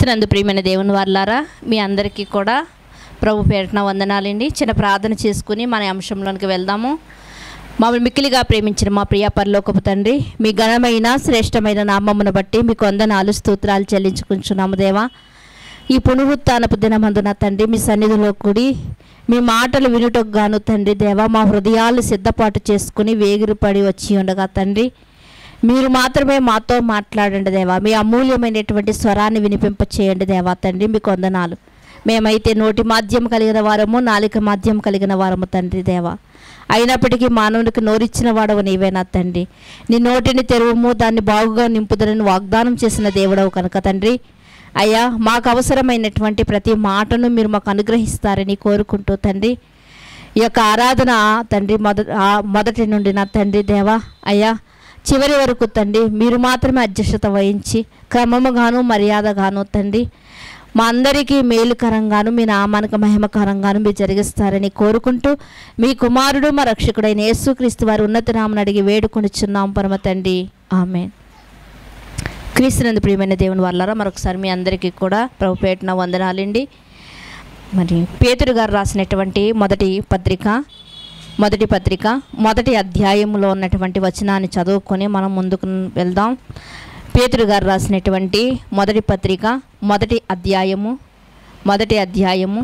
క్రీస్తునందు ప్రియమైన దేవుని వారులారా మీ అందరికీ కూడా ప్రభు పేరున వందనాలండి చిన్న ప్రార్థన చేసుకుని మన అంశంలోనికి వెళ్దాము మమ్మల్ని మిక్కిలిగా ప్రేమించిన మా ప్రియ పరలోకపు తండ్రి మీ ఘనమైన శ్రేష్టమైన నామమును బట్టి మీకు వందనాలు స్తోత్రాలు చెల్లించుకుంటున్నాము దేవా ఈ పునరుత్నపు దినమందున తండ్రి మీ సన్నిధిలో కూడి మీ మాటలు వినుటకు గాను తండ్రి దేవా మా హృదయాలు సిద్ధపాటు చేసుకుని వేగిరిపడి వచ్చి ఉండగా తండ్రి మీరు మాత్రమే మాతో మాట్లాడండి దేవా మీ అమూల్యమైనటువంటి స్వరాన్ని వినిపింప చేయండి దేవా తండ్రి మీకు వందనాలు మేమైతే నోటి మాధ్యం కలిగిన వారము నాలిక మాధ్యం కలిగిన వారము తండ్రి దేవా అయినప్పటికీ మానవునికి నోరిచ్చిన వాడవు నీవేనా తండ్రి నీ నోటిని తెరువుము దాన్ని బాగుగా నింపుదలని వాగ్దానం చేసిన దేవుడవు కనుక తండ్రి అయ్యా మాకు అవసరమైనటువంటి ప్రతి మాటను మీరు మాకు అనుగ్రహిస్తారని కోరుకుంటూ తండ్రి ఈ యొక్క ఆరాధన తండ్రి మొదట ఆ మొదటి నుండి నా తండ్రి దేవా అయ్యా చివరి వరకు తండ్రి మీరు మాత్రమే అధ్యక్షత వహించి క్రమముగాను మర్యాదగాను తండ్రి మా అందరికీ మేలుకరంగాను మీ నామానికి మహిమకరంగాను మీరు జరిగిస్తారని కోరుకుంటూ మీ కుమారుడు మా రక్షకుడైన యేసుక్రీస్తు వారి ఉన్నత నామని అడిగి వేడుకొనిచున్నాం పరమ తండ్రి ఆమె క్రీస్తునందు ప్రియమైన దేవుని వాళ్ళారా మరొకసారి మీ అందరికీ కూడా ప్రభుపేటన వందనాలండి మరి పేతురు గారు రాసినటువంటి మొదటి పత్రిక మొదటి పత్రిక మొదటి అధ్యాయంలో ఉన్నటువంటి వచనాన్ని చదువుకొని మనం ముందుకు వెళ్దాం పేతురు గారు రాసినటువంటి మొదటి పత్రిక మొదటి అధ్యాయము మొదటి అధ్యాయము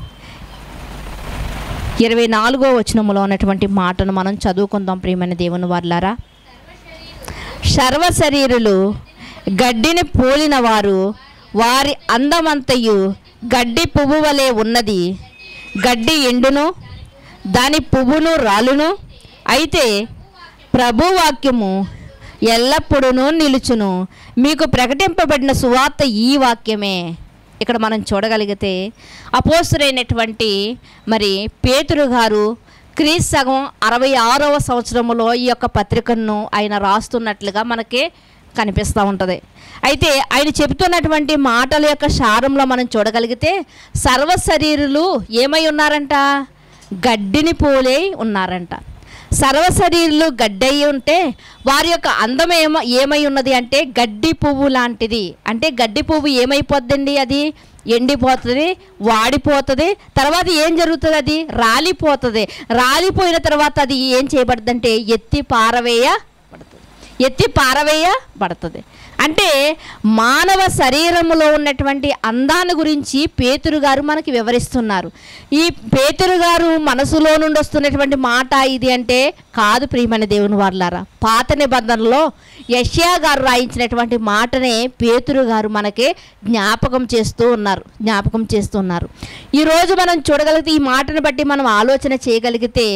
ఇరవై నాలుగో వచనములో ఉన్నటువంటి మాటను మనం చదువుకుందాం ప్రియమైన దేవుని వాళ్ళారా సర్వ శరీరులు గడ్డిని పోలిన వారు వారి అందమంతయు గడ్డి పువ్వు వలె ఉన్నది గడ్డి ఎండును దాని పువ్వును రాలును అయితే ప్రభువాక్యము ఎల్లప్పుడూ నిలుచును మీకు ప్రకటింపబడిన సువార్త ఈ వాక్యమే ఇక్కడ మనం చూడగలిగితే అపోస్తురైనటువంటి మరి పేతురు గారు క్రీస్ సగం అరవై ఆరవ సంవత్సరంలో ఈ యొక్క పత్రికను ఆయన రాస్తున్నట్లుగా మనకి కనిపిస్తూ ఉంటుంది అయితే ఆయన చెబుతున్నటువంటి మాటల యొక్క సారంలో మనం చూడగలిగితే సర్వ శరీరులు ఏమై ఉన్నారంట గడ్డిని పోలే ఉన్నారంట సర్వ శరీరులు గడ్డి అయి ఉంటే వారి యొక్క అందం ఏమ ఏమై ఉన్నది అంటే గడ్డి పువ్వు లాంటిది అంటే గడ్డి పువ్వు ఏమైపోద్దండి అది ఎండిపోతుంది వాడిపోతుంది తర్వాత ఏం జరుగుతుంది అది రాలిపోతుంది రాలిపోయిన తర్వాత అది ఏం చేయబడుతుందంటే ఎత్తి పారవేయబడుతుంది ఎత్తి పారవేయబడుతుంది అంటే మానవ శరీరములో ఉన్నటువంటి అందాన్ని గురించి పేతురు గారు మనకి వివరిస్తున్నారు ఈ పేతురు గారు మనసులో నుండి వస్తున్నటువంటి మాట ఇది అంటే కాదు ప్రియమైన దేవుని వాళ్ళారా పాత నిబంధనలో యష్యా గారు రాయించినటువంటి మాటనే పేతురు గారు మనకి జ్ఞాపకం చేస్తూ ఉన్నారు జ్ఞాపకం చేస్తున్నారు ఈరోజు మనం చూడగలిగితే ఈ మాటను బట్టి మనం ఆలోచన చేయగలిగితే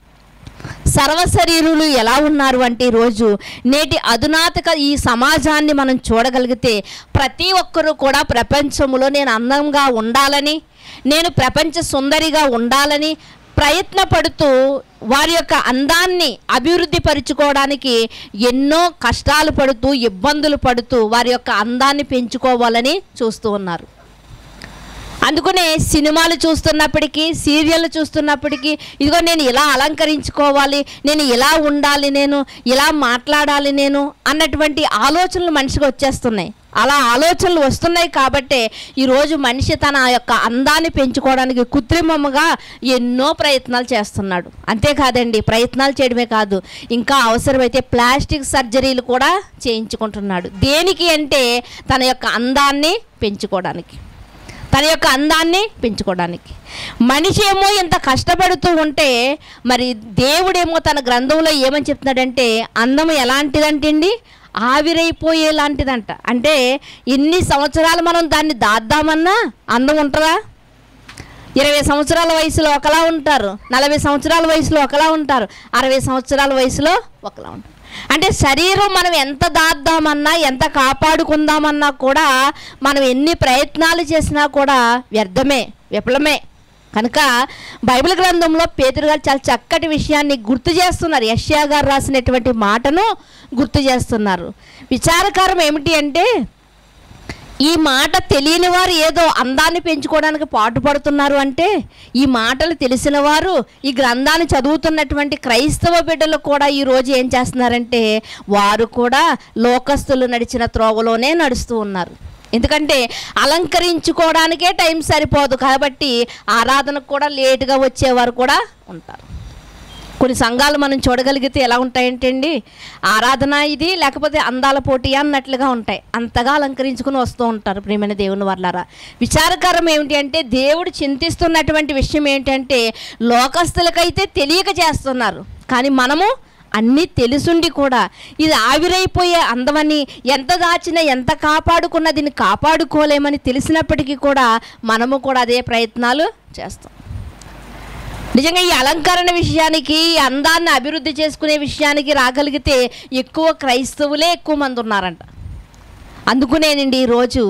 సర్వశరీరులు ఎలా ఉన్నారు అంటే ఈరోజు నేటి అధునాతక ఈ సమాజాన్ని మనం చూడగలిగితే ప్రతి ఒక్కరూ కూడా ప్రపంచంలో నేను అందంగా ఉండాలని నేను ప్రపంచ సుందరిగా ఉండాలని ప్రయత్నపడుతూ వారి యొక్క అందాన్ని అభివృద్ధి పరుచుకోవడానికి ఎన్నో కష్టాలు పడుతూ ఇబ్బందులు పడుతూ వారి యొక్క అందాన్ని పెంచుకోవాలని చూస్తూ ఉన్నారు అందుకనే సినిమాలు చూస్తున్నప్పటికీ సీరియల్ చూస్తున్నప్పటికీ ఇదిగో నేను ఇలా అలంకరించుకోవాలి నేను ఇలా ఉండాలి నేను ఇలా మాట్లాడాలి నేను అన్నటువంటి ఆలోచనలు మనిషికి వచ్చేస్తున్నాయి అలా ఆలోచనలు వస్తున్నాయి కాబట్టే ఈరోజు మనిషి తన యొక్క అందాన్ని పెంచుకోవడానికి కృత్రిమంగా ఎన్నో ప్రయత్నాలు చేస్తున్నాడు అంతేకాదండి ప్రయత్నాలు చేయడమే కాదు ఇంకా అవసరమైతే ప్లాస్టిక్ సర్జరీలు కూడా చేయించుకుంటున్నాడు దేనికి అంటే తన యొక్క అందాన్ని పెంచుకోవడానికి తన యొక్క అందాన్ని పెంచుకోవడానికి మనిషి ఏమో ఇంత కష్టపడుతూ ఉంటే మరి దేవుడేమో తన గ్రంథంలో ఏమని చెప్తున్నాడంటే అందం ఎలాంటిదంటండి ఆవిరైపోయేలాంటిదంట అంటే ఎన్ని సంవత్సరాలు మనం దాన్ని దాద్దామన్నా అందం ఉంటుందా ఇరవై సంవత్సరాల వయసులో ఒకలా ఉంటారు నలభై సంవత్సరాల వయసులో ఒకలా ఉంటారు అరవై సంవత్సరాల వయసులో ఒకలా ఉంటారు అంటే శరీరం మనం ఎంత దాద్దామన్నా ఎంత కాపాడుకుందామన్నా కూడా మనం ఎన్ని ప్రయత్నాలు చేసినా కూడా వ్యర్థమే విఫలమే కనుక బైబిల్ గ్రంథంలో పేతురు గారు చాలా చక్కటి విషయాన్ని గుర్తు చేస్తున్నారు యష్యా గారు రాసినటువంటి మాటను గుర్తు చేస్తున్నారు విచారకరం ఏమిటి అంటే ఈ మాట తెలియని వారు ఏదో అందాన్ని పెంచుకోవడానికి పాటుపడుతున్నారు అంటే ఈ మాటలు తెలిసిన వారు ఈ గ్రంథాన్ని చదువుతున్నటువంటి క్రైస్తవ బిడ్డలు కూడా ఈరోజు ఏం చేస్తున్నారంటే వారు కూడా లోకస్తులు నడిచిన త్రోవలోనే నడుస్తూ ఉన్నారు ఎందుకంటే అలంకరించుకోవడానికే టైం సరిపోదు కాబట్టి ఆరాధనకు కూడా లేటుగా వచ్చేవారు కూడా ఉంటారు కొన్ని సంఘాలు మనం చూడగలిగితే ఎలా ఉంటాయంటండి ఆరాధన ఇది లేకపోతే అందాల పోటీ అన్నట్లుగా ఉంటాయి అంతగా అలంకరించుకుని వస్తూ ఉంటారు ప్రియమైన దేవుని వర్లారా విచారకరం ఏమిటి అంటే దేవుడు చింతిస్తున్నటువంటి విషయం ఏంటంటే లోకస్తులకైతే తెలియక చేస్తున్నారు కానీ మనము అన్నీ తెలుసుండి కూడా ఇది ఆవిరైపోయే అందమని ఎంత దాచినా ఎంత కాపాడుకున్నా దీన్ని కాపాడుకోలేమని తెలిసినప్పటికీ కూడా మనము కూడా అదే ప్రయత్నాలు చేస్తాం నిజంగా ఈ అలంకరణ విషయానికి ఈ అందాన్ని అభివృద్ధి చేసుకునే విషయానికి రాగలిగితే ఎక్కువ క్రైస్తవులే ఎక్కువ మంది ఉన్నారంట అందుకునేనండి ఈరోజు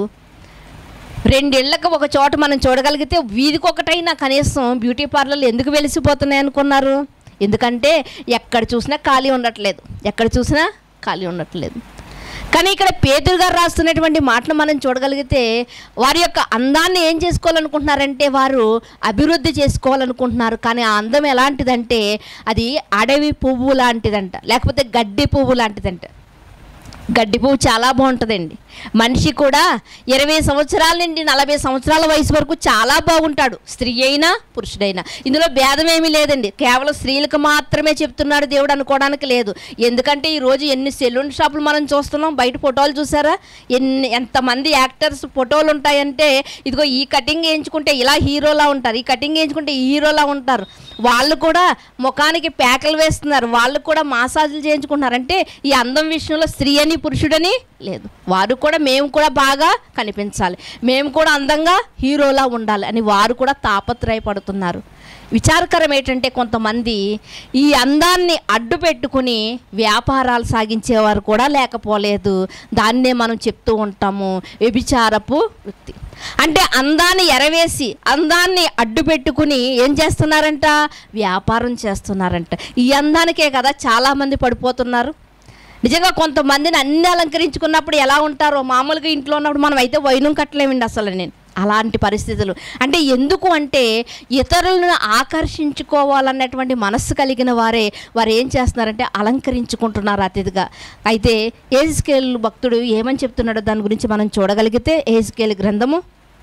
రెండేళ్లకు ఒక చోట మనం చూడగలిగితే వీధికి ఒకటైనా కనీసం బ్యూటీ పార్లర్లు ఎందుకు వెలిసిపోతున్నాయి అనుకున్నారు ఎందుకంటే ఎక్కడ చూసినా ఖాళీ ఉండట్లేదు ఎక్కడ చూసినా ఖాళీ ఉండట్లేదు కానీ ఇక్కడ పేదరు గారు రాస్తున్నటువంటి మాటలు మనం చూడగలిగితే వారి యొక్క అందాన్ని ఏం చేసుకోవాలనుకుంటున్నారంటే వారు అభివృద్ధి చేసుకోవాలనుకుంటున్నారు కానీ ఆ అందం ఎలాంటిదంటే అది అడవి పువ్వు లాంటిదంట లేకపోతే గడ్డి పువ్వు లాంటిదంట గడ్డి పువ్వు చాలా బాగుంటుందండి మనిషి కూడా ఇరవై సంవత్సరాల నుండి నలభై సంవత్సరాల వయసు వరకు చాలా బాగుంటాడు స్త్రీ అయినా పురుషుడైనా ఇందులో భేదం ఏమీ లేదండి కేవలం స్త్రీలకు మాత్రమే చెప్తున్నాడు దేవుడు అనుకోవడానికి లేదు ఎందుకంటే ఈరోజు ఎన్ని సెలూన్ షాపులు మనం చూస్తున్నాం బయట ఫోటోలు చూసారా ఎన్ని ఎంతమంది యాక్టర్స్ ఫోటోలు ఉంటాయంటే ఇదిగో ఈ కటింగ్ వేయించుకుంటే ఇలా హీరోలా ఉంటారు ఈ కటింగ్ వేయించుకుంటే ఈ హీరోలా ఉంటారు వాళ్ళు కూడా ముఖానికి ప్యాకలు వేస్తున్నారు వాళ్ళు కూడా మాసాజులు చేయించుకుంటున్నారు అంటే ఈ అందం విషయంలో స్త్రీ అని పురుషుడని లేదు వారు కూడా మేము కూడా బాగా కనిపించాలి మేము కూడా అందంగా హీరోలా ఉండాలి అని వారు కూడా తాపత్రయపడుతున్నారు విచారకరం ఏంటంటే కొంతమంది ఈ అందాన్ని అడ్డు పెట్టుకుని వ్యాపారాలు సాగించేవారు కూడా లేకపోలేదు దాన్నే మనం చెప్తూ ఉంటాము వ్యభిచారపు వృత్తి అంటే అందాన్ని ఎరవేసి అందాన్ని అడ్డు పెట్టుకుని ఏం చేస్తున్నారంట వ్యాపారం చేస్తున్నారంట ఈ అందానికే కదా చాలామంది పడిపోతున్నారు నిజంగా కొంతమందిని అన్ని అలంకరించుకున్నప్పుడు ఎలా ఉంటారో మామూలుగా ఇంట్లో ఉన్నప్పుడు మనం అయితే వైనం కట్టలేమండి అసలు నేను అలాంటి పరిస్థితులు అంటే ఎందుకు అంటే ఇతరులను ఆకర్షించుకోవాలన్నటువంటి మనస్సు కలిగిన వారే వారు ఏం చేస్తున్నారంటే అలంకరించుకుంటున్నారు అతిథిగా అయితే ఏజ్కేల్ భక్తుడు ఏమని చెప్తున్నాడో దాని గురించి మనం చూడగలిగితే ఏజ్కేల్ గ్రంథము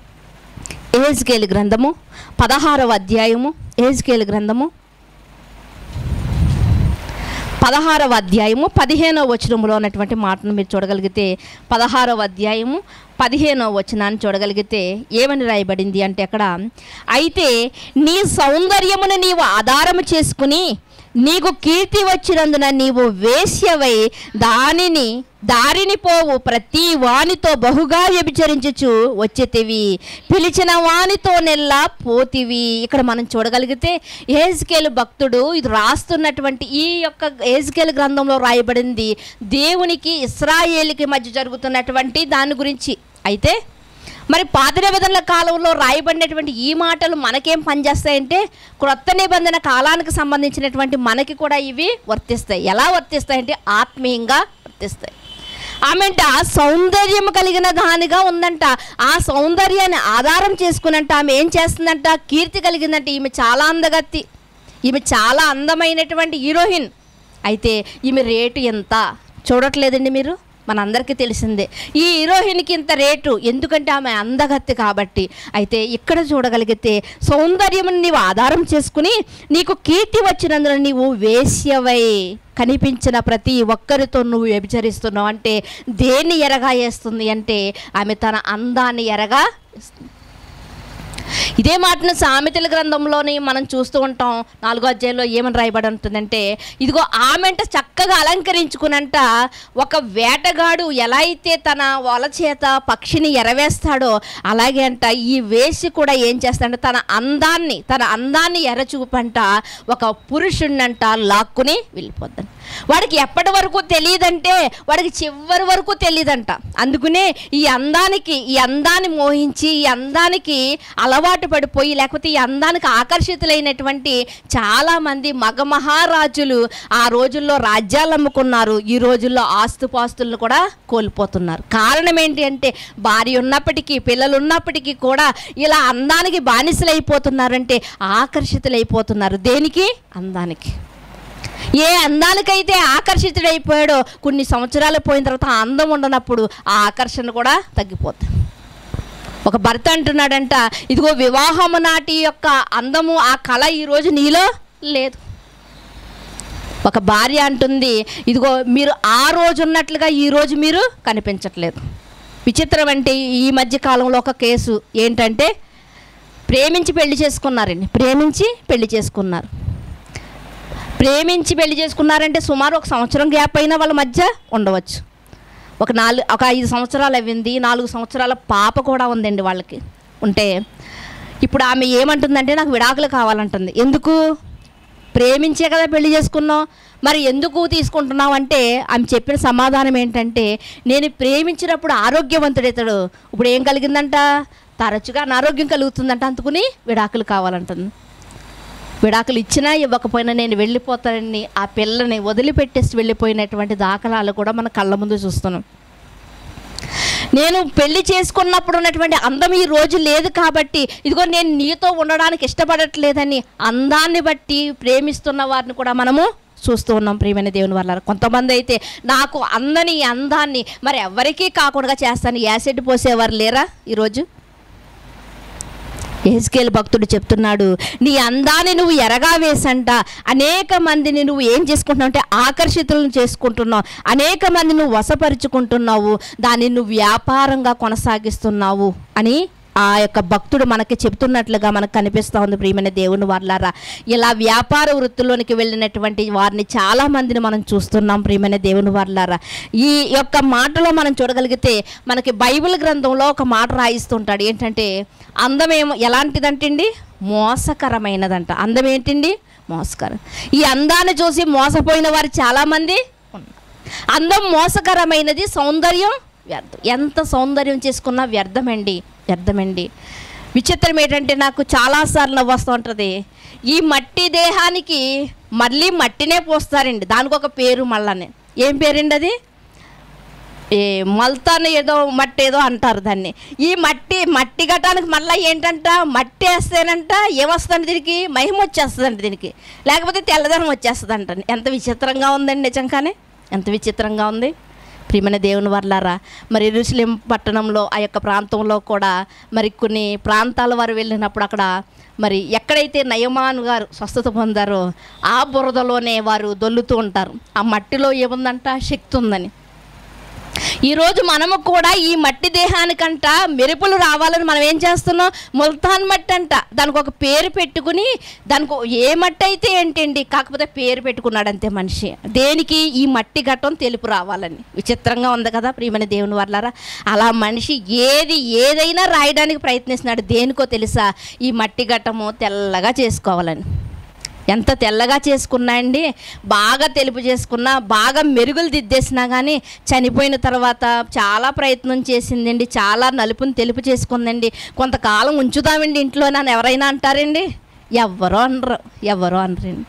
ఏజ్కేల్ గ్రంథము పదహారవ అధ్యాయము ఏజ్కేల్ గ్రంథము పదహారవ అధ్యాయము పదిహేనవ వచనంలో ఉన్నటువంటి మాటను మీరు చూడగలిగితే పదహారవ అధ్యాయము పదిహేనవ వచనాన్ని చూడగలిగితే ఏమని రాయబడింది అంటే అక్కడ అయితే నీ సౌందర్యమును నీవు ఆధారము చేసుకుని నీకు కీర్తి వచ్చినందున నీవు వేశ్యవై దానిని దారిని పోవు ప్రతి వానితో బహుగా వ్యభిచరించుచు వచ్చేతివి పిలిచిన వానితో నెల్లా పోతివి ఇక్కడ మనం చూడగలిగితే ఏజ్కేల్ భక్తుడు ఇది రాస్తున్నటువంటి ఈ యొక్క ఏజ్కేల్ గ్రంథంలో రాయబడింది దేవునికి ఇస్రాయేలుకి మధ్య జరుగుతున్నటువంటి దాని గురించి అయితే మరి పాత నిబంధనల కాలంలో రాయబడినటువంటి ఈ మాటలు మనకేం పనిచేస్తాయంటే క్రొత్త నిబంధన కాలానికి సంబంధించినటువంటి మనకి కూడా ఇవి వర్తిస్తాయి ఎలా వర్తిస్తాయంటే ఆత్మీయంగా వర్తిస్తాయి ఆమెంట సౌందర్యం కలిగిన దానిగా ఉందంట ఆ సౌందర్యాన్ని ఆధారం చేసుకునంట ఆమె ఏం చేస్తుందంట కీర్తి కలిగిందంట ఈమె చాలా అందగత్తి ఈమె చాలా అందమైనటువంటి హీరోయిన్ అయితే ఈమె రేటు ఎంత చూడట్లేదండి మీరు మనందరికీ తెలిసిందే ఈ హీరోయిన్కి ఇంత రేటు ఎందుకంటే ఆమె అందగత్తి కాబట్టి అయితే ఇక్కడ చూడగలిగితే సౌందర్యమును నీవు ఆధారం చేసుకుని నీకు కీర్తి వచ్చినందున నీవు వేశ్యవై కనిపించిన ప్రతి ఒక్కరితో నువ్వు వ్యభిచరిస్తున్నావు అంటే దేన్ని ఎరగా వేస్తుంది అంటే ఆమె తన అందాన్ని ఎరగా వేస్తుంది. ఇదే మాటను సామెతల గ్రంథంలోని మనం చూస్తూ ఉంటాం నాలుగో అధ్యాయంలో ఏమని రాయబడి ఉంటుందంటే ఇదిగో ఆమెంట చక్కగా అలంకరించుకునంట ఒక వేటగాడు ఎలా అయితే తన వల చేత పక్షిని ఎరవేస్తాడో అలాగే అంట ఈ వేసి కూడా ఏం చేస్తాడంటే తన అందాన్ని తన అందాన్ని ఎరచూపంట ఒక పురుషుణ్ణంట లాక్కుని వెళ్ళిపోద్దంట వాడికి ఎప్పటి వరకు తెలియదంటే వాడికి చివరి వరకు తెలియదంట అందుకనే ఈ అందానికి ఈ అందాన్ని మోహించి ఈ అందానికి అలవాటు పడిపోయి లేకపోతే ఈ అందానికి ఆకర్షితులైనటువంటి చాలామంది మగ మహారాజులు ఆ రోజుల్లో రాజ్యాలు అమ్ముకున్నారు ఈ రోజుల్లో ఆస్తుపాస్తులను కూడా కోల్పోతున్నారు కారణం ఏంటి అంటే భార్య ఉన్నప్పటికీ పిల్లలు ఉన్నప్పటికీ కూడా ఇలా అందానికి బానిసలైపోతున్నారంటే ఆకర్షితులైపోతున్నారు దేనికి అందానికి ఏ అందానికైతే ఆకర్షితుడైపోయాడో కొన్ని సంవత్సరాలు పోయిన తర్వాత ఆ అందం ఉండనప్పుడు ఆ ఆకర్షణ కూడా తగ్గిపోతుంది ఒక భర్త అంటున్నాడంట ఇదిగో వివాహము నాటి యొక్క అందము ఆ కళ ఈరోజు నీలో లేదు ఒక భార్య అంటుంది ఇదిగో మీరు ఆ రోజు ఉన్నట్లుగా ఈ రోజు మీరు కనిపించట్లేదు విచిత్రం అంటే ఈ మధ్య కాలంలో ఒక కేసు ఏంటంటే ప్రేమించి పెళ్లి చేసుకున్నారండి ప్రేమించి పెళ్లి చేసుకున్నారు ప్రేమించి పెళ్లి చేసుకున్నారంటే సుమారు ఒక సంవత్సరం గ్యాప్ అయినా వాళ్ళ మధ్య ఉండవచ్చు ఒక నాలుగు ఒక ఐదు సంవత్సరాలు అవ్వింది నాలుగు సంవత్సరాల పాప కూడా ఉందండి వాళ్ళకి ఉంటే ఇప్పుడు ఆమె ఏమంటుందంటే నాకు విడాకులు కావాలంటుంది ఎందుకు ప్రేమించే కదా పెళ్లి చేసుకున్నావు మరి ఎందుకు తీసుకుంటున్నావు అంటే ఆమె చెప్పిన సమాధానం ఏంటంటే నేను ప్రేమించినప్పుడు ఆరోగ్యవంతుడైతాడు ఇప్పుడు ఏం కలిగిందంట తరచుగా అనారోగ్యం కలుగుతుందంట అందుకుని విడాకులు కావాలంటుంది విడాకులు ఇచ్చినా ఇవ్వకపోయినా నేను వెళ్ళిపోతానని ఆ పిల్లని వదిలిపెట్టేసి వెళ్ళిపోయినటువంటి దాఖలాలు కూడా మన కళ్ళ ముందు చూస్తున్నాం నేను పెళ్లి చేసుకున్నప్పుడు ఉన్నటువంటి అందం ఈ రోజు లేదు కాబట్టి ఇదిగో నేను నీతో ఉండడానికి ఇష్టపడట్లేదని అందాన్ని బట్టి ప్రేమిస్తున్న వారిని కూడా మనము చూస్తూ ఉన్నాం ప్రియమైన దేవుని వల్ల కొంతమంది అయితే నాకు అందని ఈ అందాన్ని మరి ఎవరికీ కాకుండా చేస్తాను యాసిడ్ పోసేవారు లేరా ఈరోజు ఎహెస్కేల్ భక్తుడు చెప్తున్నాడు నీ అందాన్ని నువ్వు ఎరగా వేసంట అనేక మందిని నువ్వు ఏం చేసుకుంటున్నావు అంటే ఆకర్షితులను చేసుకుంటున్నావు అనేక మంది నువ్వు వశపరుచుకుంటున్నావు దాన్ని నువ్వు వ్యాపారంగా కొనసాగిస్తున్నావు అని ఆ యొక్క భక్తుడు మనకి చెప్తున్నట్లుగా మనకు కనిపిస్తూ ఉంది ప్రియమైన దేవుని వాళ్ళారా ఇలా వ్యాపార వృత్తిలోనికి వెళ్ళినటువంటి వారిని చాలా మందిని మనం చూస్తున్నాం ప్రియమైన దేవుని వాళ్ళారా ఈ యొక్క మాటలో మనం చూడగలిగితే మనకి బైబిల్ గ్రంథంలో ఒక మాట రాయిస్తుంటాడు ఏంటంటే అందం ఏమో ఎలాంటిదంటండి మోసకరమైనదంట అందం ఏంటండి మోసకరం ఈ అందాన్ని చూసి మోసపోయిన వారు చాలామంది ఉన్నారు అందం మోసకరమైనది సౌందర్యం వ్యర్థం ఎంత సౌందర్యం చేసుకున్నా వ్యర్థమండి వ్యర్థమండి విచిత్రం ఏంటంటే నాకు చాలాసార్లు నవ్వు వస్తూ ఉంటుంది ఈ మట్టి దేహానికి మళ్ళీ మట్టినే పోస్తారండి దానికి ఒక పేరు మళ్ళానే ఏం పేరండి అది ఏ మల్తాను ఏదో మట్టి ఏదో అంటారు దాన్ని ఈ మట్టి మట్టి గట్టానికి మళ్ళీ ఏంటంట మట్టి వేస్తేనంట ఏమొస్తుంది దీనికి మహిమ వచ్చేస్తుందంట దీనికి లేకపోతే తెల్లదనం వచ్చేస్తుందంట ఎంత విచిత్రంగా ఉందండి నిజంగానే ఎంత విచిత్రంగా ఉంది ప్రియమైన దేవుని వర్లారా మరి ఎరుసలేం పట్టణంలో ఆ యొక్క ప్రాంతంలో కూడా మరి కొన్ని ప్రాంతాల వారు వెళ్ళినప్పుడు అక్కడ మరి ఎక్కడైతే నయమాన్ గారు స్వస్థత పొందారో ఆ బురదలోనే వారు దొల్లుతూ ఉంటారు ఆ మట్టిలో ఏముందంట శక్తి ఉందని ఈరోజు మనము కూడా ఈ మట్టి దేహానికంట మెరుపులు రావాలని మనం ఏం చేస్తున్నాం ముల్తాన్ మట్టి అంట దానికి ఒక పేరు పెట్టుకుని దానికి ఒక- ఏ మట్టి అయితే ఏంటండి కాకపోతే పేరు పెట్టుకున్నాడు అంతే మనిషి దేనికి ఈ మట్టి ఘట్టం తెలుపు రావాలని విచిత్రంగా ఉంది కదా ప్రియమైన దేవుని వల్లారా అలా మనిషి ఏది ఏదైనా రాయడానికి ప్రయత్నిస్తున్నాడు దేనికో తెలుసా ఈ మట్టి ఘట్టము తెల్లగా చేసుకోవాలని ఎంత తెల్లగా చేసుకున్నా అండి బాగా తెలుపు చేసుకున్నా బాగా మెరుగులు దిద్దేసినా కానీ చనిపోయిన తర్వాత చాలా ప్రయత్నం చేసిందండి చాలా నలుపుని తెలుపు చేసుకుందండి కొంతకాలం ఉంచుదామండి ఇంట్లో నన్ను ఎవరైనా అంటారండి ఎవ్వరో అనరు ఎవరో అనరండి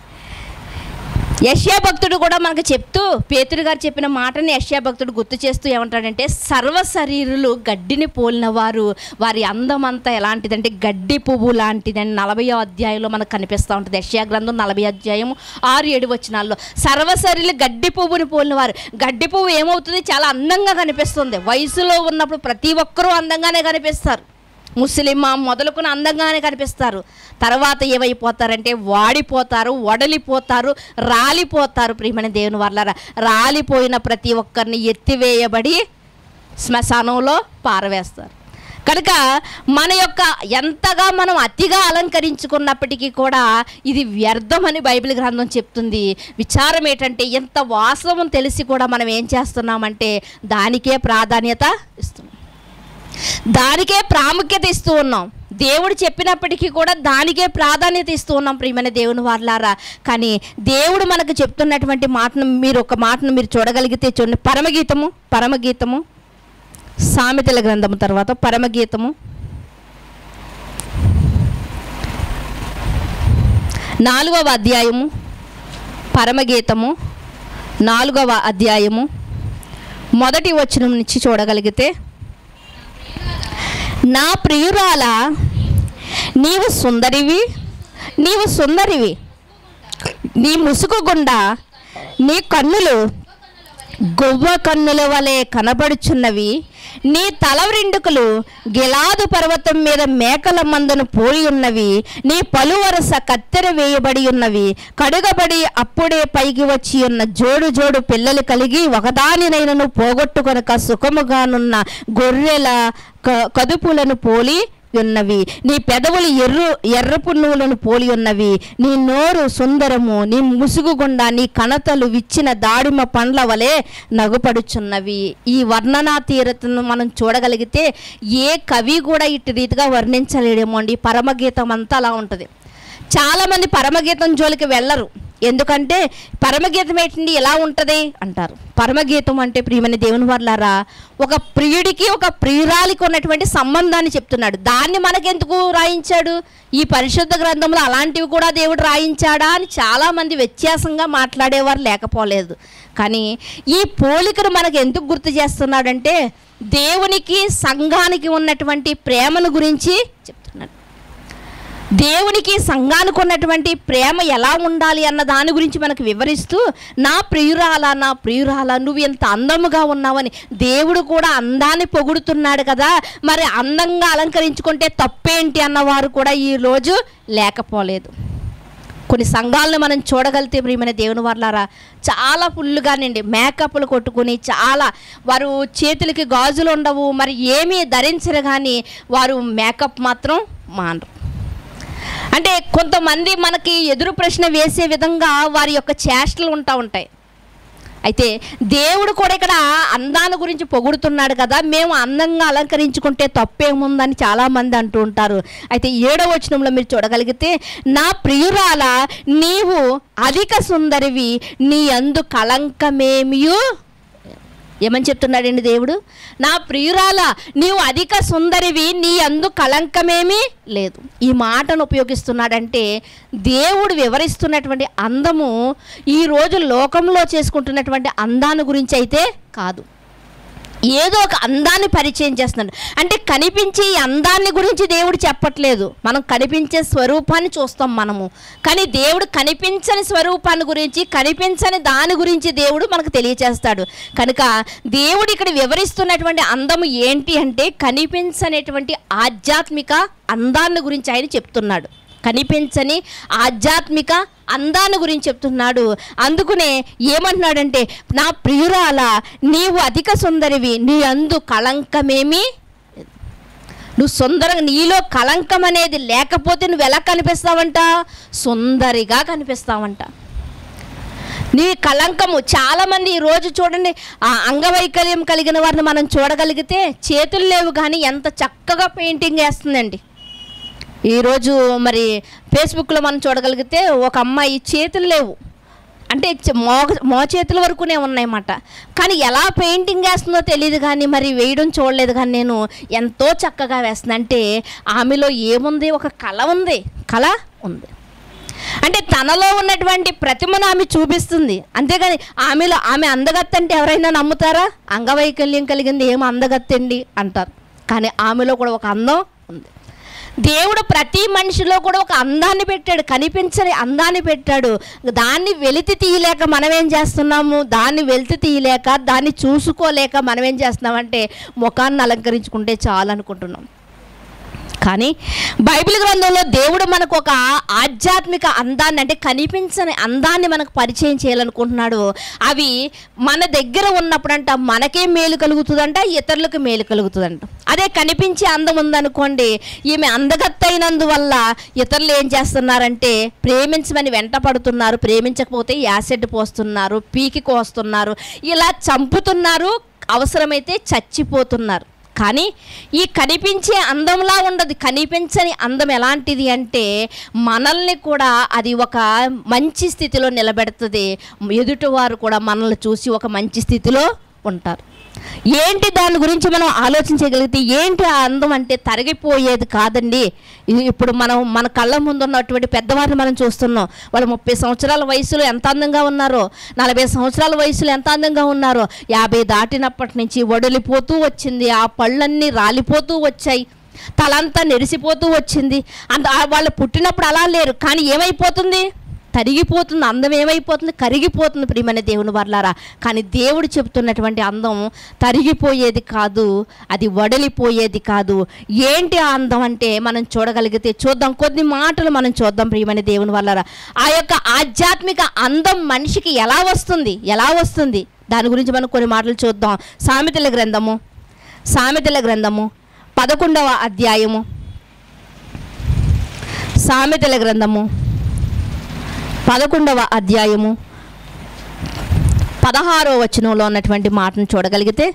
యష్యా భక్తుడు కూడా మనకు చెప్తూ పేతురు గారు చెప్పిన మాటని యష్యా భక్తుడు గుర్తు చేస్తూ ఏమంటాడంటే సర్వ శరీరులు గడ్డిని పోలిన వారు వారి అందం అంతా ఎలాంటిదంటే గడ్డి పువ్వు లాంటిదని నలభై అధ్యాయంలో మనకు కనిపిస్తూ ఉంటుంది యష్యా గ్రంథం నలభై అధ్యాయం ఆరు ఏడు వచనాల్లో సర్వ శరీరులు గడ్డి పువ్వుని పోలిన వారు గడ్డి పువ్వు ఏమవుతుంది చాలా అందంగా కనిపిస్తుంది వయసులో ఉన్నప్పుడు ప్రతి ఒక్కరూ అందంగానే కనిపిస్తారు ముస్లిం మొదలుకుని అందంగానే కనిపిస్తారు తర్వాత ఏమైపోతారంటే వాడిపోతారు వడలిపోతారు రాలిపోతారు ప్రియమైన దేవుని వల్ల రాలిపోయిన ప్రతి ఒక్కరిని ఎత్తివేయబడి శ్మశానంలో పారవేస్తారు కనుక మన యొక్క ఎంతగా మనం అతిగా అలంకరించుకున్నప్పటికీ కూడా ఇది వ్యర్థం అని బైబిల్ గ్రంథం చెప్తుంది విచారం ఏంటంటే ఎంత వాస్తవం తెలిసి కూడా మనం ఏం చేస్తున్నామంటే దానికే ప్రాధాన్యత ఇస్తున్నాం దానికే ప్రాముఖ్యత ఇస్తూ ఉన్నాం దేవుడు చెప్పినప్పటికీ కూడా దానికే ప్రాధాన్యత ఇస్తూ ఉన్నాం ప్రియమైన దేవుని వార్లారా కానీ దేవుడు మనకు చెప్తున్నటువంటి మాటను మీరు ఒక మాటను మీరు చూడగలిగితే చూడండి పరమగీతము పరమగీతము సామెతల గ్రంథము తర్వాత పరమగీతము నాలుగవ అధ్యాయము పరమగీతము నాలుగవ అధ్యాయము మొదటి వచనం నుంచి చూడగలిగితే నా ప్రియురాల నీవు సుందరివి నీవు సుందరివి నీ ముసుగు గుండా నీ కన్నులు గొవ్వ కన్నుల వలె కనబడుచున్నవి నీ తల వెండ్రుకలు గిలాదు పర్వతం మీద మేకల మందను పోలి ఉన్నవి నీ పలు వరస కత్తెర వేయబడి ఉన్నవి కడుగబడి అప్పుడే పైకి వచ్చి ఉన్న జోడు జోడు పిల్లలు కలిగి ఒకదానినైనను పోగొట్టుకొనక సుఖముగానున్న గొర్రెల క- కదుపులను పోలి ఉన్నవి నీ పెదవులు ఎర్రు ఎర్ర పున్నువులను పోలి ఉన్నవి నీ నోరు సుందరము నీ ముసుగు గుండా నీ కణతలు విచ్చిన దాడిమ పండ్ల వలె నగుపడుచున్నవి ఈ వర్ణనా తీరతను మనం చూడగలిగితే ఏ కవి కూడా ఇటు రీతిగా వర్ణించలేడేమో అండి పరమగీతం అంతా అలా ఉంటుంది చాలామంది పరమగీతం జోలికి వెళ్ళరు ఎందుకంటే పరమగీతం ఏంటండి ఎలా ఉంటుంది అంటారు పరమగీతం అంటే ప్రియమని దేవుని వర్లారా ఒక ప్రియుడికి ఒక ప్రియురాలికి ఉన్నటువంటి సంబంధాన్ని చెప్తున్నాడు దాన్ని మనకెందుకు రాయించాడు ఈ పరిశుద్ధ గ్రంథంలో అలాంటివి కూడా దేవుడు రాయించాడా అని చాలామంది వ్యత్యాసంగా మాట్లాడేవారు లేకపోలేదు కానీ ఈ పోలికను మనకు ఎందుకు గుర్తు చేస్తున్నాడంటే దేవునికి సంఘానికి ఉన్నటువంటి ప్రేమను గురించి చెప్తున్నాడు దేవునికి సంఘానికి ఉన్నటువంటి ప్రేమ ఎలా ఉండాలి అన్న దాని గురించి మనకు వివరిస్తూ నా ప్రియురాల నా ప్రియురాల నువ్వు ఎంత అందముగా ఉన్నావని దేవుడు కూడా అందాన్ని పొగుడుతున్నాడు కదా మరి అందంగా అలంకరించుకుంటే తప్పేంటి అన్నవారు కూడా ఈ రోజు లేకపోలేదు కొన్ని సంఘాలను మనం చూడగలిగితే ప్రియమైన దేవుని వాళ్ళారా చాలా ఫుల్గానండి మేకప్లు కొట్టుకుని చాలా వారు చేతులకి గాజులు ఉండవు మరి ఏమీ ధరించరు కానీ వారు మేకప్ మాత్రం మానరు అంటే కొంతమంది మనకి ఎదురు ప్రశ్న వేసే విధంగా వారి యొక్క చేష్టలు ఉంటా ఉంటాయి అయితే దేవుడు కూడా ఇక్కడ అందాల గురించి పొగుడుతున్నాడు కదా మేము అందంగా అలంకరించుకుంటే తప్పేముందని చాలామంది అంటూ ఉంటారు అయితే ఏడవ వచనంలో మీరు చూడగలిగితే నా ప్రియురాల నీవు అధిక సుందరివి నీ అందు కళంకమేమియు ఏమని చెప్తున్నాడండి దేవుడు నా ప్రియురాల నీవు అధిక సుందరివి నీ అందు కళంకమేమీ లేదు ఈ మాటను ఉపయోగిస్తున్నాడంటే దేవుడు వివరిస్తున్నటువంటి అందము ఈ రోజు లోకంలో చేసుకుంటున్నటువంటి అందాన్ని గురించి అయితే కాదు ఏదో ఒక అందాన్ని పరిచయం చేస్తున్నాడు అంటే కనిపించే ఈ అందాన్ని గురించి దేవుడు చెప్పట్లేదు మనం కనిపించే స్వరూపాన్ని చూస్తాం మనము కానీ దేవుడు కనిపించని స్వరూపాన్ని గురించి కనిపించని దాని గురించి దేవుడు మనకు తెలియచేస్తాడు కనుక దేవుడు ఇక్కడ వివరిస్తున్నటువంటి అందము ఏంటి అంటే కనిపించనేటువంటి ఆధ్యాత్మిక అందాన్ని గురించి ఆయన చెప్తున్నాడు కనిపించని ఆధ్యాత్మిక అందాన్ని గురించి చెప్తున్నాడు అందుకునే ఏమంటున్నాడంటే నా ప్రియురాల నీవు అధిక సుందరివి నీ అందు కళంకమేమి నువ్వు సుందరంగా నీలో కళంకం అనేది లేకపోతే నువ్వు ఎలా కనిపిస్తావంట సుందరిగా కనిపిస్తావంట నీ కళంకము చాలామంది ఈ రోజు చూడండి ఆ అంగవైకల్యం కలిగిన వారిని మనం చూడగలిగితే చేతులు లేవు కానీ ఎంత చక్కగా పెయింటింగ్ వేస్తుందండి ఈరోజు మరి ఫేస్బుక్లో మనం చూడగలిగితే ఒక అమ్మాయి చేతులు లేవు అంటే చ- మో మో చేతుల వరకునే ఉన్నాయన్నమాట కానీ ఎలా పెయింటింగ్ వేస్తుందో తెలియదు కానీ మరి వేయడం చూడలేదు కానీ నేను ఎంతో చక్కగా వేస్తుంది అంటే ఆమెలో ఏముంది ఒక కళ ఉంది కళ ఉంది అంటే తనలో ఉన్నటువంటి ప్రతిమను ఆమె చూపిస్తుంది అంతేగాని ఆమెలో ఆమె అందగత్త అంటే ఎవరైనా నమ్ముతారా అంగవైకల్యం కలిగింది ఏం అందగత్తండి అంటారు కానీ ఆమెలో కూడా ఒక అందం ఉంది దేవుడు ప్రతి మనిషిలో కూడా ఒక అందాన్ని పెట్టాడు కనిపించని అందాన్ని పెట్టాడు దాన్ని వెలితి తీయలేక మనం ఏం చేస్తున్నాము దాన్ని వెలితి తీయలేక దాన్ని చూసుకోలేక మనం ఏం చేస్తున్నామంటే ముఖాన్ని అలంకరించుకుంటే చాలు అనుకుంటున్నాం కానీ బైబిల్ గ్రంథంలో దేవుడు మనకు ఒక ఆధ్యాత్మిక అందాన్ని అంటే కనిపించని అందాన్ని మనకు పరిచయం చేయాలనుకుంటున్నాడు అవి మన దగ్గర ఉన్నప్పుడంట మనకే మేలు కలుగుతుందంట ఇతరులకు మేలు కలుగుతుందంట అదే కనిపించే అందం ఉందనుకోండి ఈమె అందగత్తైనందువల్ల ఇతరులు ఏం చేస్తున్నారంటే ప్రేమించమని వెంట పడుతున్నారు ప్రేమించకపోతే యాసిడ్ పోస్తున్నారు పీకి కోస్తున్నారు ఇలా చంపుతున్నారు అవసరమైతే చచ్చిపోతున్నారు కానీ ఈ కనిపించే అందంలా ఉండదు కనిపించని అందం ఎలాంటిది అంటే మనల్ని కూడా అది ఒక మంచి స్థితిలో నిలబెడుతుంది ఎదుటివారు కూడా మనల్ని చూసి ఒక మంచి స్థితిలో ఉంటారు ఏంటి దాని గురించి మనం ఆలోచించగలిగితే ఏంటి ఆ అందం అంటే తరిగిపోయేది కాదండి ఇది ఇప్పుడు మనం మన కళ్ళ ముందు ఉన్నటువంటి పెద్దవారిని మనం చూస్తున్నాం వాళ్ళు ముప్పై సంవత్సరాల వయసులో ఎంత అందంగా ఉన్నారో నలభై సంవత్సరాల వయసులో ఎంత అందంగా ఉన్నారో యాభై దాటినప్పటి నుంచి వడిలిపోతూ వచ్చింది ఆ పళ్ళన్నీ రాలిపోతూ వచ్చాయి తలంతా నెరిసిపోతూ వచ్చింది అంత ఆ వాళ్ళు పుట్టినప్పుడు అలా లేరు కానీ ఏమైపోతుంది తరిగిపోతుంది అందం ఏమైపోతుంది కరిగిపోతుంది ప్రియమైన దేవుని వర్లారా కానీ దేవుడు చెప్తున్నటువంటి అందం తరిగిపోయేది కాదు అది వడలిపోయేది కాదు ఏంటి ఆ అందం అంటే మనం చూడగలిగితే చూద్దాం కొన్ని మాటలు మనం చూద్దాం ప్రియమైన దేవుని వల్లరా ఆ యొక్క ఆధ్యాత్మిక అందం మనిషికి ఎలా వస్తుంది ఎలా వస్తుంది దాని గురించి మనం కొన్ని మాటలు చూద్దాం సామెతల గ్రంథము సామెతల గ్రంథము పదకొండవ అధ్యాయము సామెతల గ్రంథము పదకొండవ అధ్యాయము పదహారో వచనంలో ఉన్నటువంటి మాటను చూడగలిగితే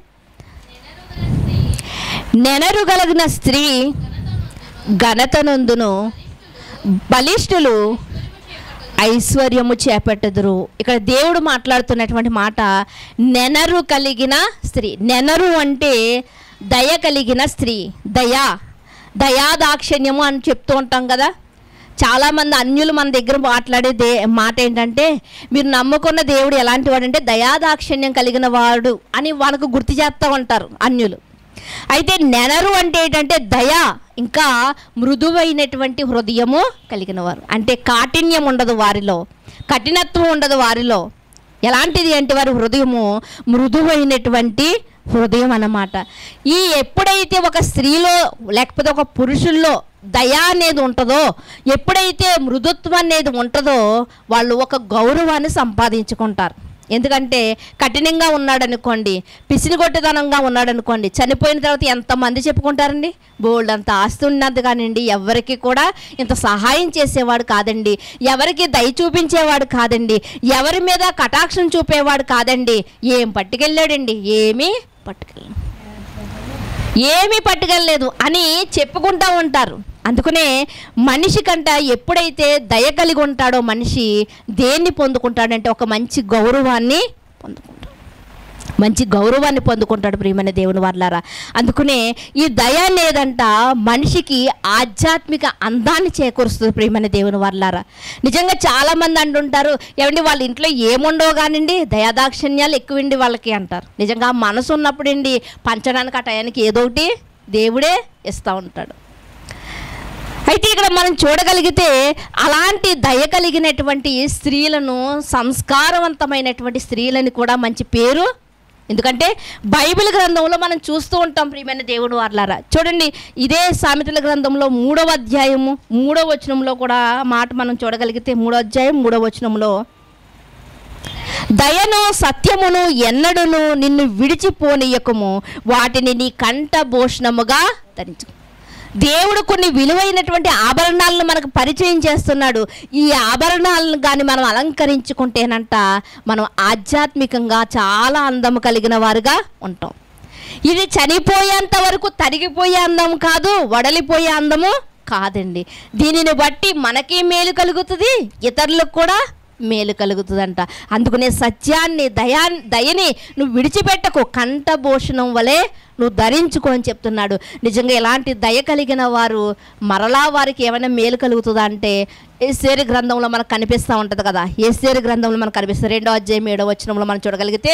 నెనరుగలిగిన స్త్రీ ఘనతనందును బలిష్ఠులు ఐశ్వర్యము చేపట్టదురు ఇక్కడ దేవుడు మాట్లాడుతున్నటువంటి మాట నెనరు కలిగిన స్త్రీ నెనరు అంటే దయ కలిగిన స్త్రీ దయా దయాదాక్షిణ్యము అని చెప్తూ ఉంటాం కదా చాలామంది అన్యులు మన దగ్గర మాట్లాడే దే మాట ఏంటంటే మీరు నమ్ముకున్న దేవుడు ఎలాంటి వాడు అంటే దయాదాక్షిణ్యం కలిగిన వాడు అని వాళ్ళకు గుర్తు చేస్తూ ఉంటారు అన్యులు అయితే నెనరు అంటే ఏంటంటే దయ ఇంకా మృదువైనటువంటి హృదయము కలిగిన వారు అంటే కాఠిన్యం ఉండదు వారిలో కఠినత్వం ఉండదు వారిలో ఎలాంటిది అంటే వారి హృదయము మృదువైనటువంటి హృదయం అన్నమాట ఈ ఎప్పుడైతే ఒక స్త్రీలో లేకపోతే ఒక పురుషుల్లో దయ అనేది ఉంటుందో ఎప్పుడైతే మృదుత్వం అనేది ఉంటుందో వాళ్ళు ఒక గౌరవాన్ని సంపాదించుకుంటారు ఎందుకంటే కఠినంగా ఉన్నాడనుకోండి పిసినిగొట్టదనంగా ఉన్నాడనుకోండి చనిపోయిన తర్వాత ఎంతమంది చెప్పుకుంటారండి బోల్డ్ అంత ఆస్తి ఉన్నది కానివ్వండి ఎవరికి కూడా ఇంత సహాయం చేసేవాడు కాదండి ఎవరికి దయ చూపించేవాడు కాదండి ఎవరి మీద కటాక్షం చూపేవాడు కాదండి ఏం పట్టుకెళ్ళాడండి ఏమీ పట్టుకెళ్ళ ఏమీ పట్టుకెళ్ళలేదు అని చెప్పుకుంటా ఉంటారు అందుకనే మనిషి కంట ఎప్పుడైతే దయ కలిగి ఉంటాడో మనిషి దేన్ని పొందుకుంటాడంటే ఒక మంచి గౌరవాన్ని పొందుకుంటాడు మంచి గౌరవాన్ని పొందుకుంటాడు ప్రియమైన దేవుని వర్లారా అందుకనే ఈ దయ అనేదంట మనిషికి ఆధ్యాత్మిక అందాన్ని చేకూరుస్తుంది ప్రియమైన దేవుని వర్లారా నిజంగా చాలామంది అంటుంటారు ఏమండి వాళ్ళ ఇంట్లో ఏముండవు కానివ్వండి దయాదాక్షిణ్యాలు ఎక్కువండి వాళ్ళకి అంటారు నిజంగా మనసు ఉన్నప్పుడండి పంచడానికి ఆ టయానికి ఏదో ఒకటి దేవుడే ఇస్తూ ఉంటాడు అయితే ఇక్కడ మనం చూడగలిగితే అలాంటి దయ కలిగినటువంటి స్త్రీలను సంస్కారవంతమైనటువంటి స్త్రీలని కూడా మంచి పేరు ఎందుకంటే బైబిల్ గ్రంథంలో మనం చూస్తూ ఉంటాం ప్రియమైన దేవుడు వార్లారా చూడండి ఇదే సామెతల గ్రంథంలో మూడవ అధ్యాయము మూడవ వచనంలో కూడా మాట మనం చూడగలిగితే మూడో అధ్యాయం మూడవ వచనంలో దయను సత్యమును ఎన్నడును నిన్ను విడిచిపోనీయకము వాటిని నీ కంఠభూషణముగా ధరించు దేవుడు కొన్ని విలువైనటువంటి ఆభరణాలను మనకు పరిచయం చేస్తున్నాడు ఈ ఆభరణాలను కానీ మనం అలంకరించుకుంటేనంట మనం ఆధ్యాత్మికంగా చాలా అందము కలిగిన వారుగా ఉంటాం ఇది చనిపోయేంత వరకు తరిగిపోయే అందం కాదు వడలిపోయే అందము కాదండి దీనిని బట్టి మనకి మేలు కలుగుతుంది ఇతరులకు కూడా మేలు కలుగుతుందంట అందుకనే సత్యాన్ని దయా దయని నువ్వు విడిచిపెట్టకు కంఠభూషణం వలె నువ్వు ధరించుకో అని చెప్తున్నాడు నిజంగా ఇలాంటి దయ కలిగిన వారు మరలా వారికి ఏమైనా మేలు కలుగుతుందా అంటే ఏసేరి గ్రంథంలో మనకు కనిపిస్తూ ఉంటుంది కదా ఏసేరి గ్రంథంలో మనకు కనిపిస్తుంది రెండో అధ్యాయం ఏడో వచనంలో మనం చూడగలిగితే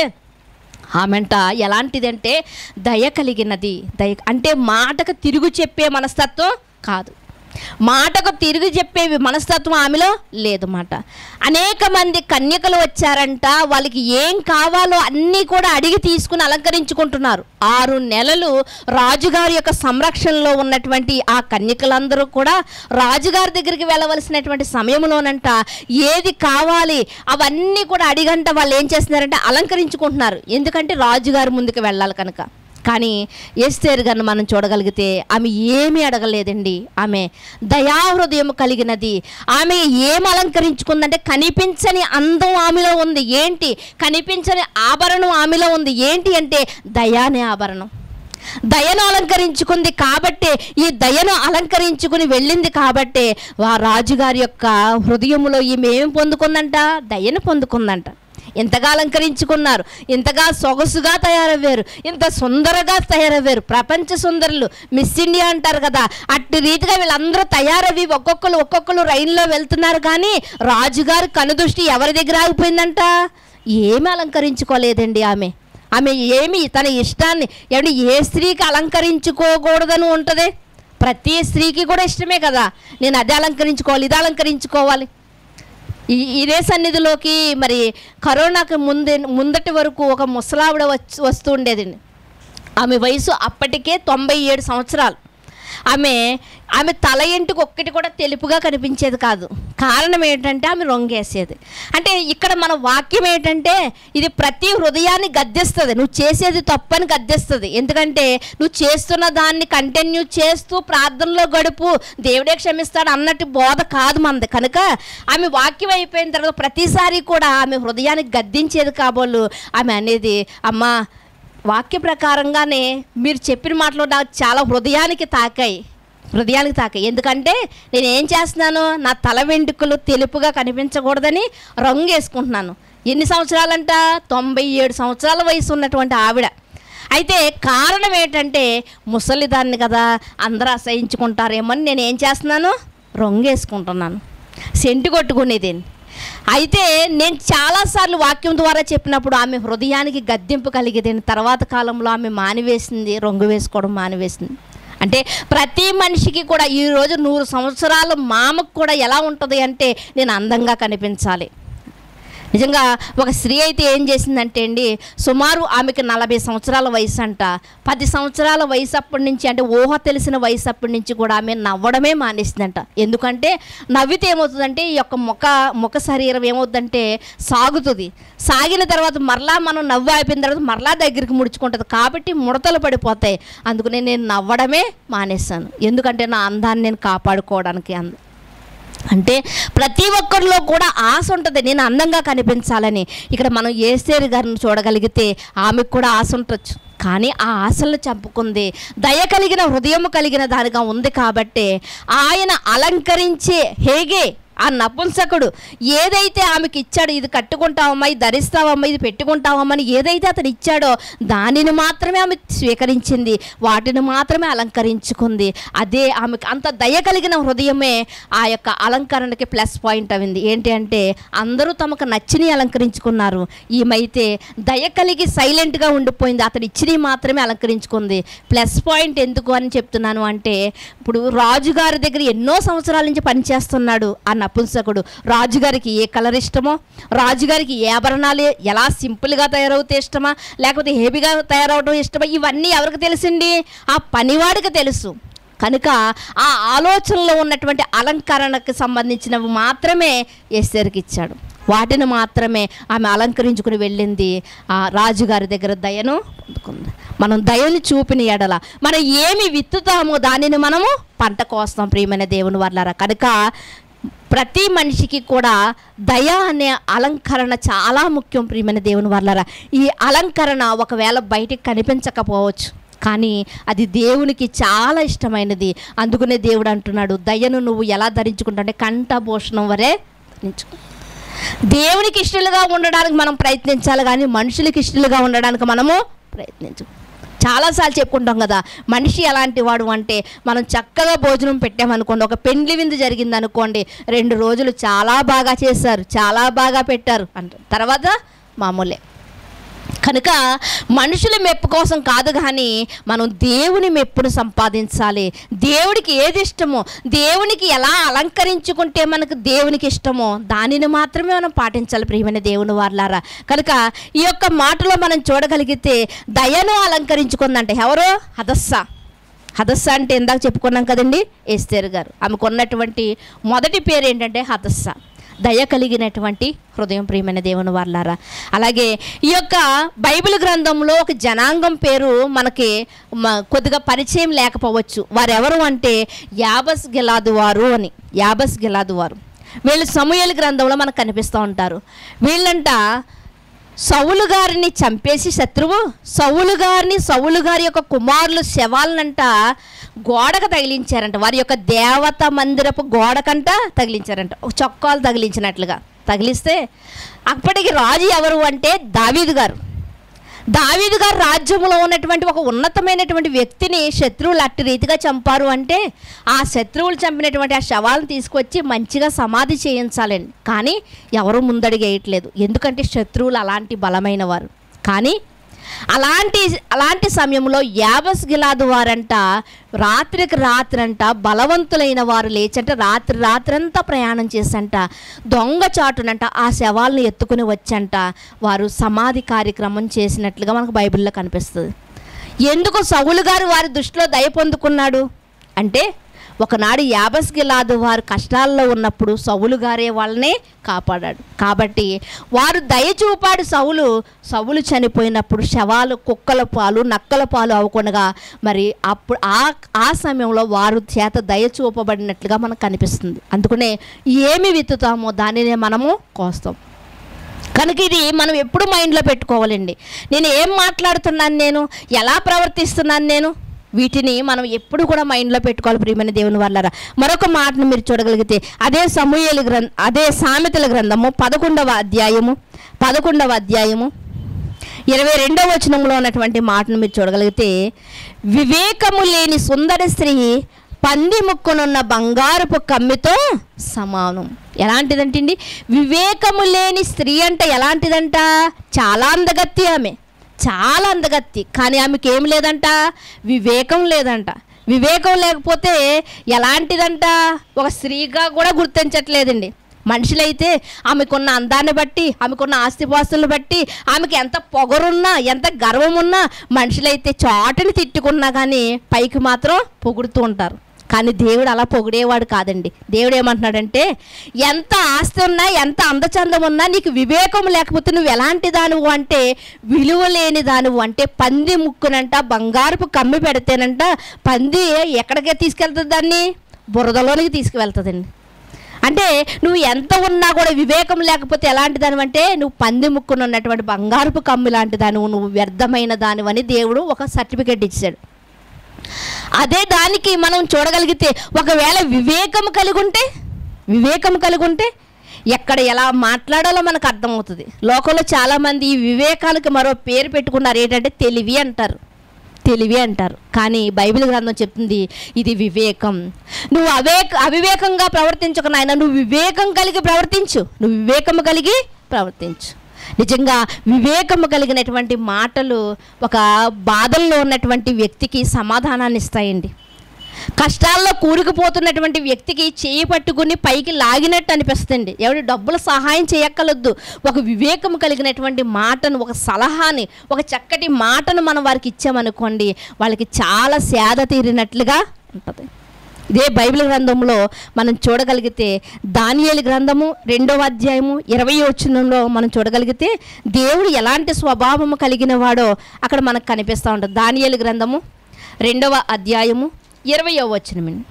ఆమెంట ఎలాంటిదంటే దయ కలిగినది దయ అంటే మాటకు తిరుగు చెప్పే మనస్తత్వం కాదు మాటకు తిరిగి చెప్పే మనస్తత్వం ఆమెలో లేదు మాట అనేక మంది కన్యకలు వచ్చారంట వాళ్ళకి ఏం కావాలో అన్నీ కూడా అడిగి తీసుకుని అలంకరించుకుంటున్నారు ఆరు నెలలు రాజుగారి యొక్క సంరక్షణలో ఉన్నటువంటి ఆ కన్యకలందరూ కూడా రాజుగారి దగ్గరికి వెళ్ళవలసినటువంటి సమయంలోనంట ఏది కావాలి అవన్నీ కూడా అడిగంట వాళ్ళు ఏం చేస్తున్నారంటే అలంకరించుకుంటున్నారు ఎందుకంటే రాజుగారి ముందుకు వెళ్ళాలి కనుక కానీ ఎస్తేరు గారిని మనం చూడగలిగితే ఆమె ఏమీ అడగలేదండి ఆమె దయాహృదయం కలిగినది ఆమె ఏం అలంకరించుకుందంటే కనిపించని అందం ఆమెలో ఉంది ఏంటి కనిపించని ఆభరణం ఆమెలో ఉంది ఏంటి అంటే దయానే ఆభరణం దయను అలంకరించుకుంది కాబట్టే ఈ దయను అలంకరించుకుని వెళ్ళింది కాబట్టే ఆ రాజుగారి యొక్క హృదయంలో ఈమె ఏం పొందుకుందంట దయను పొందుకుందంట ఎంతగా అలంకరించుకున్నారు ఇంతగా సొగసుగా తయారయ్యారు ఇంత సుందరగా తయారయ్యారు ప్రపంచ సుందరులు మిస్ ఇండియా అంటారు కదా అట్టి రీతిగా వీళ్ళందరూ తయారవి ఒక్కొక్కరు ఒక్కొక్కరు రైల్లో వెళ్తున్నారు కానీ రాజుగారి కనుదృష్టి ఎవరి దగ్గర ఆగిపోయిందంట ఏమి అలంకరించుకోలేదండి ఆమె ఆమె ఏమి తన ఇష్టాన్ని ఏమంటే ఏ స్త్రీకి అలంకరించుకోకూడదని ఉంటుంది ప్రతి స్త్రీకి కూడా ఇష్టమే కదా నేను అది అలంకరించుకోవాలి ఇది అలంకరించుకోవాలి ఈ ఇదే సన్నిధిలోకి మరి కరోనాకు ముందే ముందటి వరకు ఒక ముసలావిడ వచ్చి వస్తూ ఉండేదండి ఆమె వయసు అప్పటికే తొంభై ఏడు సంవత్సరాలు ఆమె ఆమె తల ఎంటుకు ఒక్కటి కూడా తెలుపుగా కనిపించేది కాదు కారణం ఏంటంటే ఆమె రొంగేసేది అంటే ఇక్కడ మన వాక్యం ఏంటంటే ఇది ప్రతి హృదయాన్ని గద్దెస్తుంది నువ్వు చేసేది తప్పని గద్దెస్తుంది ఎందుకంటే నువ్వు చేస్తున్న దాన్ని కంటిన్యూ చేస్తూ ప్రార్థనలో గడుపు దేవుడే క్షమిస్తాడు అన్నట్టు బోధ కాదు మనది కనుక ఆమె వాక్యం అయిపోయిన తర్వాత ప్రతిసారి కూడా ఆమె హృదయాన్ని గద్దించేది కాబోలు ఆమె అనేది అమ్మా వాక్య ప్రకారంగానే మీరు చెప్పిన మాటలు నాకు చాలా హృదయానికి తాకాయి హృదయానికి తాకాయి ఎందుకంటే నేను ఏం చేస్తున్నాను నా తల వెంట్రుకలు తెలుపుగా కనిపించకూడదని రంగు వేసుకుంటున్నాను ఎన్ని సంవత్సరాలంట తొంభై ఏడు సంవత్సరాల వయసు ఉన్నటువంటి ఆవిడ అయితే కారణం ఏంటంటే ముసలిదాన్ని కదా అందరూ అసహించుకుంటారేమో అని నేను ఏం చేస్తున్నాను రంగు వేసుకుంటున్నాను సెంటు కొట్టుకునేదేంటి అయితే నేను చాలాసార్లు వాక్యం ద్వారా చెప్పినప్పుడు ఆమె హృదయానికి గద్దెంపు కలిగేది తర్వాత కాలంలో ఆమె మానివేసింది రంగు వేసుకోవడం మానివేసింది అంటే ప్రతి మనిషికి కూడా ఈరోజు నూరు సంవత్సరాల మామకు కూడా ఎలా ఉంటుంది అంటే నేను అందంగా కనిపించాలి నిజంగా ఒక స్త్రీ అయితే ఏం చేసిందంటే అండి సుమారు ఆమెకి నలభై సంవత్సరాల వయసు అంట పది సంవత్సరాల వయసు అప్పటి నుంచి అంటే ఊహ తెలిసిన వయసు అప్పటి నుంచి కూడా ఆమె నవ్వడమే మానేసిందంట ఎందుకంటే నవ్వితే ఏమవుతుందంటే ఈ యొక్క ముఖ ముఖ శరీరం ఏమవుతుందంటే సాగుతుంది సాగిన తర్వాత మరలా మనం నవ్వు అయిపోయిన తర్వాత మరలా దగ్గరికి ముడుచుకుంటుంది కాబట్టి ముడతలు పడిపోతాయి అందుకనే నేను నవ్వడమే మానేశాను ఎందుకంటే నా అందాన్ని నేను కాపాడుకోవడానికి అంద అంటే ప్రతి ఒక్కరిలో కూడా ఆశ ఉంటుంది నేను అందంగా కనిపించాలని ఇక్కడ మనం ఏసేరి గారిని చూడగలిగితే ఆమెకు కూడా ఆశ ఉండొచ్చు కానీ ఆ ఆశలను చంపుకుంది దయ కలిగిన హృదయం కలిగిన దానిగా ఉంది కాబట్టి ఆయన అలంకరించే హేగే ఆ నపుంసకుడు ఏదైతే ఆమెకి ఇచ్చాడో ఇది కట్టుకుంటావమ్మా ఇది ధరిస్తావమ్మా ఇది పెట్టుకుంటావమ్మా అని ఏదైతే అతను ఇచ్చాడో దానిని మాత్రమే ఆమె స్వీకరించింది వాటిని మాత్రమే అలంకరించుకుంది అదే ఆమెకు అంత దయ కలిగిన హృదయమే ఆ యొక్క అలంకరణకి ప్లస్ పాయింట్ అయింది ఏంటి అంటే అందరూ తమకు నచ్చిని అలంకరించుకున్నారు ఈమైతే దయ కలిగి సైలెంట్గా ఉండిపోయింది అతడు ఇచ్చినవి మాత్రమే అలంకరించుకుంది ప్లస్ పాయింట్ ఎందుకు అని చెప్తున్నాను అంటే ఇప్పుడు రాజుగారి దగ్గర ఎన్నో సంవత్సరాల నుంచి పనిచేస్తున్నాడు ఆ నపుంసకుడు రాజుగారికి ఏ కలర్ ఇష్టమో రాజుగారికి ఏ ఆభరణాలు ఎలా సింపుల్గా తయారవుతే ఇష్టమా లేకపోతే హెవీగా తయారవడం ఇష్టమా ఇవన్నీ ఎవరికి తెలిసింది ఆ పనివాడికి తెలుసు కనుక ఆ ఆలోచనలో ఉన్నటువంటి అలంకరణకు సంబంధించినవి మాత్రమే ఎస్సరికి ఇచ్చాడు వాటిని మాత్రమే ఆమె అలంకరించుకుని వెళ్ళింది ఆ రాజుగారి దగ్గర దయను పొందుకుంది మనం దయని చూపిన ఎడల మనం ఏమి విత్తుతామో దానిని మనము పంట కోస్తాం ప్రియమైన దేవుని వల్లారా కనుక ప్రతి మనిషికి కూడా దయ అనే అలంకరణ చాలా ముఖ్యం ప్రియమైన దేవుని వల్లరా ఈ అలంకరణ ఒకవేళ బయటికి కనిపించకపోవచ్చు కానీ అది దేవునికి చాలా ఇష్టమైనది అందుకనే దేవుడు అంటున్నాడు దయను నువ్వు ఎలా ధరించుకుంటావు అంటే కంఠభూషణం వరే ధరించుకో దేవునికి ఇష్టలుగా ఉండడానికి మనం ప్రయత్నించాలి కానీ మనుషులకి ఇష్టలుగా ఉండడానికి మనము ప్రయత్నించు చాలాసార్లు చెప్పుకుంటాం కదా మనిషి ఎలాంటి వాడు అంటే మనం చక్కగా భోజనం పెట్టామనుకోండి ఒక పెండ్లి విందు జరిగింది అనుకోండి రెండు రోజులు చాలా బాగా చేశారు చాలా బాగా పెట్టారు అంటారు తర్వాత మామూలే కనుక మనుషుల మెప్పు కోసం కాదు కానీ మనం దేవుని మెప్పును సంపాదించాలి దేవుడికి ఏది ఇష్టమో దేవునికి ఎలా అలంకరించుకుంటే మనకు దేవునికి ఇష్టమో దానిని మాత్రమే మనం పాటించాలి ప్రియమైన దేవుని వార్లారా కనుక ఈ యొక్క మాటలో మనం చూడగలిగితే దయను అలంకరించుకుందంటే ఎవరో హదస్స హదస్స అంటే ఇందాక చెప్పుకున్నాం కదండి ఎస్తేరు గారు ఆమెకు ఉన్నటువంటి మొదటి పేరు ఏంటంటే హదస్స దయ కలిగినటువంటి హృదయం ప్రియమైన దేవుని వార్లారా అలాగే ఈ యొక్క బైబిల్ గ్రంథంలో ఒక జనాంగం పేరు మనకి మ- కొద్దిగా పరిచయం లేకపోవచ్చు వారెవరు అంటే యాబస్ గిలాదు వారు అని యాబస్ గిలాదు వారు వీళ్ళు సమూహల గ్రంథంలో మనకు కనిపిస్తూ ఉంటారు వీళ్ళంట సౌలు గారిని చంపేసి శత్రువు సౌలు గారిని సౌలు గారి యొక్క కుమారులు శవాలనంట గోడకు తగిలించారంట వారి యొక్క దేవత మందిరపు గోడకంట తగిలించారంట ఒక చొక్కాలు తగిలించినట్లుగా తగిలిస్తే అప్పటికి రాజు ఎవరు అంటే దావీదు గారు దావీదు గారు రాజ్యంలో ఉన్నటువంటి ఒక ఉన్నతమైనటువంటి వ్యక్తిని శత్రువులు అట్టి రీతిగా చంపారు అంటే ఆ శత్రువులు చంపినటువంటి ఆ శవాలను తీసుకొచ్చి మంచిగా సమాధి చేయించాలండి కానీ ఎవరు ముందడిగేయట్లేదు ఎందుకంటే శత్రువులు అలాంటి బలమైన వారు కానీ అలాంటి అలాంటి సమయంలో యాబస్ గిలాదు వారంట రాత్రికి రాత్రంట బలవంతులైన వారు లేచంట రాత్రి రాత్రంతా ప్రయాణం చేసంట దొంగ చాటునంట ఆ శవాలను ఎత్తుకుని వచ్చంట వారు సమాధి కార్యక్రమం చేసినట్లుగా మనకు బైబిల్లో కనిపిస్తుంది ఎందుకు సౌలు గారు వారి దృష్టిలో దయ పొందుకున్నాడు అంటే ఒకనాడు యాబస్ గిలాదు వారు కష్టాల్లో ఉన్నప్పుడు సౌలు గారే వాళ్ళని కాపాడాడు కాబట్టి వారు దయ చూపాడు సౌలు సౌలు చనిపోయినప్పుడు శవాలు కుక్కల పాలు నక్కల పాలు అవ్వకుండా మరి అప్పుడు ఆ ఆ సమయంలో వారు చేత దయ చూపబడినట్లుగా మనకు కనిపిస్తుంది అందుకనే ఏమి విత్తుతామో దానినే మనము కోస్తాం కనుక ఇది మనం ఎప్పుడు మైండ్లో పెట్టుకోవాలండి నేను ఏం మాట్లాడుతున్నాను నేను ఎలా ప్రవర్తిస్తున్నాను నేను వీటిని మనం ఎప్పుడు కూడా మైండ్లో పెట్టుకోవాలి ప్రియమైన దేవుని వల్లరా మరొక మాటను మీరు చూడగలిగితే అదే సమూహలు గ్రంథ అదే సామెతల గ్రంథము పదకొండవ అధ్యాయము పదకొండవ అధ్యాయము ఇరవై రెండవ వచనంలో ఉన్నటువంటి మాటను మీరు చూడగలిగితే వివేకము లేని సుందర స్త్రీ పంది ముక్కునున్న బంగారపు కమ్మితో సమానం ఎలాంటిదంటండి వివేకము లేని స్త్రీ అంటే ఎలాంటిదంట చాలా అందగత్తి ఆమె చాలా అందగత్తి కానీ ఆమెకి ఏం లేదంట వివేకం లేదంట వివేకం లేకపోతే ఎలాంటిదంట ఒక స్త్రీగా కూడా గుర్తించట్లేదండి మనుషులైతే ఆమెకున్న అందాన్ని బట్టి ఆమెకున్న ఆస్తిపాస్తులను బట్టి ఆమెకి ఎంత పొగరున్నా ఎంత గర్వం ఉన్నా మనుషులైతే చాటుని తిట్టుకున్నా కానీ పైకి మాత్రం పొగుడుతూ ఉంటారు కానీ దేవుడు అలా పొగిడేవాడు కాదండి దేవుడు ఏమంటున్నాడంటే ఎంత ఆస్తి ఉన్నా ఎంత అందచందం ఉన్నా నీకు వివేకం లేకపోతే నువ్వు ఎలాంటి దానివు అంటే విలువ లేని దానివు అంటే పంది ముక్కునంట బంగారపు కమ్మి పెడితేనంట పంది ఎక్కడికి తీసుకెళ్తుంది దాన్ని బురదలోనికి తీసుకువెళ్తుందండి అంటే నువ్వు ఎంత ఉన్నా కూడా వివేకం లేకపోతే ఎలాంటి దానివి అంటే నువ్వు పంది ముక్కున ఉన్నటువంటి బంగారపు కమ్మి లాంటి దానివు నువ్వు వ్యర్థమైన దానివని దేవుడు ఒక సర్టిఫికెట్ ఇచ్చాడు అదే దానికి మనం చూడగలిగితే ఒకవేళ వివేకం కలిగి ఉంటే వివేకం కలిగి ఉంటే ఎక్కడ ఎలా మాట్లాడాలో మనకు అర్థమవుతుంది లోకంలో చాలామంది ఈ వివేకానికి మరో పేరు పెట్టుకున్నారు ఏంటంటే తెలివి అంటారు తెలివి అంటారు కానీ బైబిల్ గ్రంథం చెప్తుంది ఇది వివేకం నువ్వు అవేక అవివేకంగా ప్రవర్తించక నాయన నువ్వు వివేకం కలిగి ప్రవర్తించు నువ్వు వివేకము కలిగి ప్రవర్తించు నిజంగా వివేకము కలిగినటువంటి మాటలు ఒక బాధల్లో ఉన్నటువంటి వ్యక్తికి సమాధానాన్ని ఇస్తాయండి కష్టాల్లో కూరుకుపోతున్నటువంటి వ్యక్తికి చేయి పట్టుకుని పైకి లాగినట్టు అనిపిస్తుంది ఎవరి డబ్బుల సహాయం చేయక్కలొద్దు ఒక వివేకం కలిగినటువంటి మాటను ఒక సలహాని ఒక చక్కటి మాటను మనం వారికి ఇచ్చామనుకోండి వాళ్ళకి చాలా సేద తీరినట్లుగా ఉంటుంది ఇదే బైబిల్ గ్రంథంలో మనం చూడగలిగితే దానియేలు గ్రంథము రెండవ అధ్యాయము ఇరవై వచనంలో మనం చూడగలిగితే దేవుడు ఎలాంటి స్వభావము కలిగిన వాడో అక్కడ మనకు కనిపిస్తూ ఉంటుంది దానియేలు గ్రంథము రెండవ అధ్యాయము ఇరవయో వచనమండి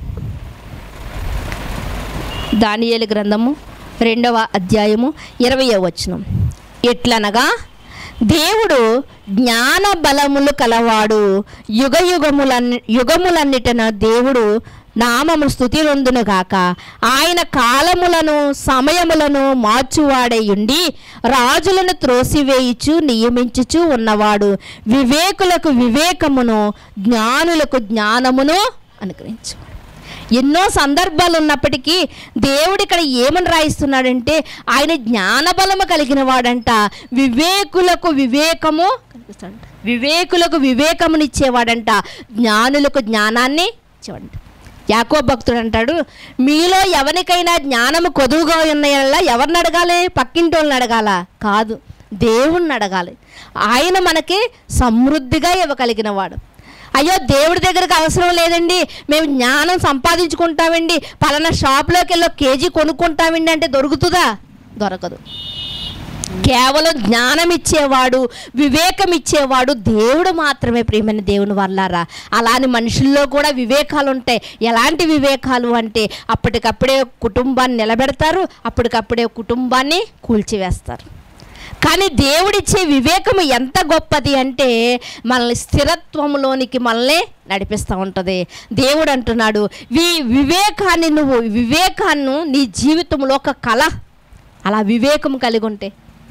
దానియేలు గ్రంథము రెండవ అధ్యాయము ఇరవయో వచనం ఎట్లనగా దేవుడు జ్ఞాన బలములు కలవాడు యుగ యుగములన్ని యుగములన్నిటిన దేవుడు నామము స్థుతి గాక ఆయన కాలములను సమయములను మార్చువాడై ఉండి రాజులను త్రోసివేయుచు నియమించుచు ఉన్నవాడు వివేకులకు వివేకమును జ్ఞానులకు జ్ఞానమును అనుగ్రహించు ఎన్నో సందర్భాలు ఉన్నప్పటికీ దేవుడు ఇక్కడ ఏమని రాయిస్తున్నాడంటే ఆయన జ్ఞానబలము కలిగిన వాడంట వివేకులకు వివేకము కనిపిస్తాడంట వివేకులకు వివేకమునిచ్చేవాడంట జ్ఞానులకు జ్ఞానాన్ని ఇచ్చేవాడంట యాకో భక్తుడు అంటాడు మీలో ఎవరికైనా జ్ఞానము కొదువుగా ఉన్నాయల్లా ఎవరిని అడగాలి పక్కింటి వాళ్ళని అడగాల కాదు దేవుణ్ణి అడగాలి ఆయన మనకి సమృద్ధిగా ఇవ్వగలిగిన వాడు అయ్యో దేవుడి దగ్గరకు అవసరం లేదండి మేము జ్ఞానం సంపాదించుకుంటామండి పలానా షాప్లోకి వెళ్ళి ఒక కేజీ కొనుక్కుంటామండి అంటే దొరుకుతుందా దొరకదు కేవలం జ్ఞానం ఇచ్చేవాడు వివేకం ఇచ్చేవాడు దేవుడు మాత్రమే ప్రియమైన దేవుని వల్లారా అలాని మనుషుల్లో కూడా వివేకాలు ఉంటాయి ఎలాంటి వివేకాలు అంటే అప్పటికప్పుడే కుటుంబాన్ని నిలబెడతారు అప్పటికప్పుడే కుటుంబాన్ని కూల్చివేస్తారు కానీ దేవుడిచ్చే వివేకము ఎంత గొప్పది అంటే మనల్ని స్థిరత్వంలోనికి మనల్ని నడిపిస్తూ ఉంటుంది దేవుడు అంటున్నాడు ఈ వివేకాన్ని నువ్వు వివేకాన్ని నీ జీవితంలో ఒక కళ అలా వివేకం కలిగి ఉంటే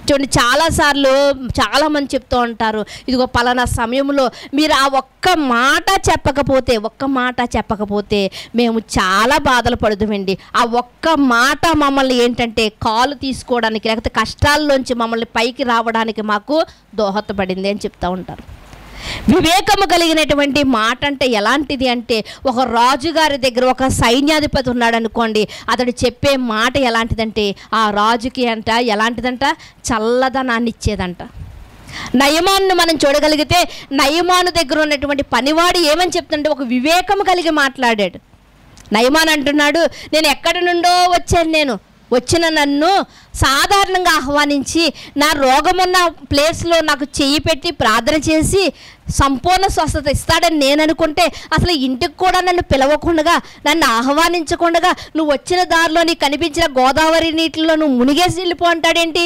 చూడండి చాలాసార్లు చాలామంది చెప్తూ ఉంటారు ఇదిగో పలానా సమయంలో మీరు ఆ ఒక్క మాట చెప్పకపోతే ఒక్క మాట చెప్పకపోతే మేము చాలా బాధలు పడుతామండి ఆ ఒక్క మాట మమ్మల్ని ఏంటంటే కాలు తీసుకోవడానికి లేకపోతే కష్టాల్లోంచి మమ్మల్ని పైకి రావడానికి మాకు దోహదపడింది అని చెప్తూ ఉంటారు వివేకము కలిగినటువంటి మాట అంటే ఎలాంటిది అంటే ఒక రాజుగారి దగ్గర ఒక సైన్యాధిపతి ఉన్నాడు అనుకోండి అతడు చెప్పే మాట ఎలాంటిదంటే ఆ రాజుకి అంట ఎలాంటిదంట చల్లదనాన్ని ఇచ్చేదంట నయమాన్ని మనం చూడగలిగితే నయమాను దగ్గర ఉన్నటువంటి పనివాడు ఏమని చెప్తుంటే ఒక వివేకము కలిగి మాట్లాడాడు నయమాన్ అంటున్నాడు నేను ఎక్కడి నుండో వచ్చాను నేను వచ్చిన నన్ను సాధారణంగా ఆహ్వానించి నా రోగమున్న ప్లేస్లో నాకు చెయ్యి పెట్టి ప్రార్థన చేసి సంపూర్ణ స్వస్థత ఇస్తాడని నేను అనుకుంటే అసలు ఇంటికి కూడా నన్ను పిలవకుండా నన్ను ఆహ్వానించకుండా నువ్వు వచ్చిన దారిలో నీకు కనిపించిన గోదావరి నీటిలో నువ్వు మునిగేసి వెళ్ళిపో అంటాడేంటి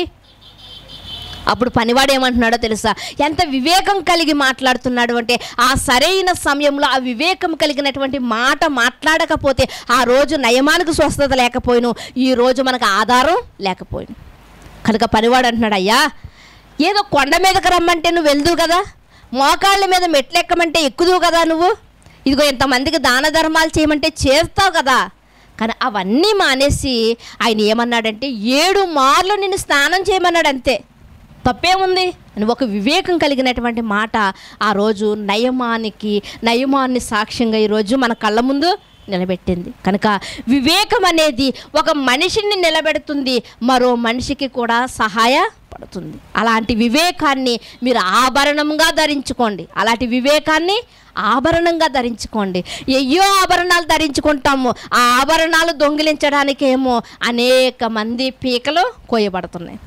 అప్పుడు పనివాడు ఏమంటున్నాడో తెలుసా ఎంత వివేకం కలిగి మాట్లాడుతున్నాడు అంటే ఆ సరైన సమయంలో ఆ వివేకం కలిగినటువంటి మాట మాట్లాడకపోతే ఆ రోజు నయమానికి స్వస్థత లేకపోయిను ఈ రోజు మనకు ఆధారం లేకపోయిను కనుక పనివాడు అంటున్నాడు అయ్యా ఏదో కొండ మీదకి రమ్మంటే నువ్వు వెళ్దువు కదా మోకాళ్ళ మీద మెట్లు ఎక్కమంటే ఎక్కుదువు కదా నువ్వు ఇదిగో ఇంతమందికి దాన ధర్మాలు చేయమంటే చేస్తావు కదా కానీ అవన్నీ మానేసి ఆయన ఏమన్నాడంటే ఏడు మార్లు నిన్ను స్నానం చేయమన్నాడు అంతే తప్పేముంది అని ఒక వివేకం కలిగినటువంటి మాట ఆ రోజు నయమానికి నయమాన్ని సాక్ష్యంగా ఈరోజు మన కళ్ళ ముందు నిలబెట్టింది కనుక వివేకం అనేది ఒక మనిషిని నిలబెడుతుంది మరో మనిషికి కూడా సహాయపడుతుంది అలాంటి వివేకాన్ని మీరు ఆభరణంగా ధరించుకోండి అలాంటి వివేకాన్ని ఆభరణంగా ధరించుకోండి ఎయ్యో ఆభరణాలు ధరించుకుంటాము ఆ ఆభరణాలు దొంగిలించడానికేమో అనేక మంది పీకలు కోయబడుతున్నాయి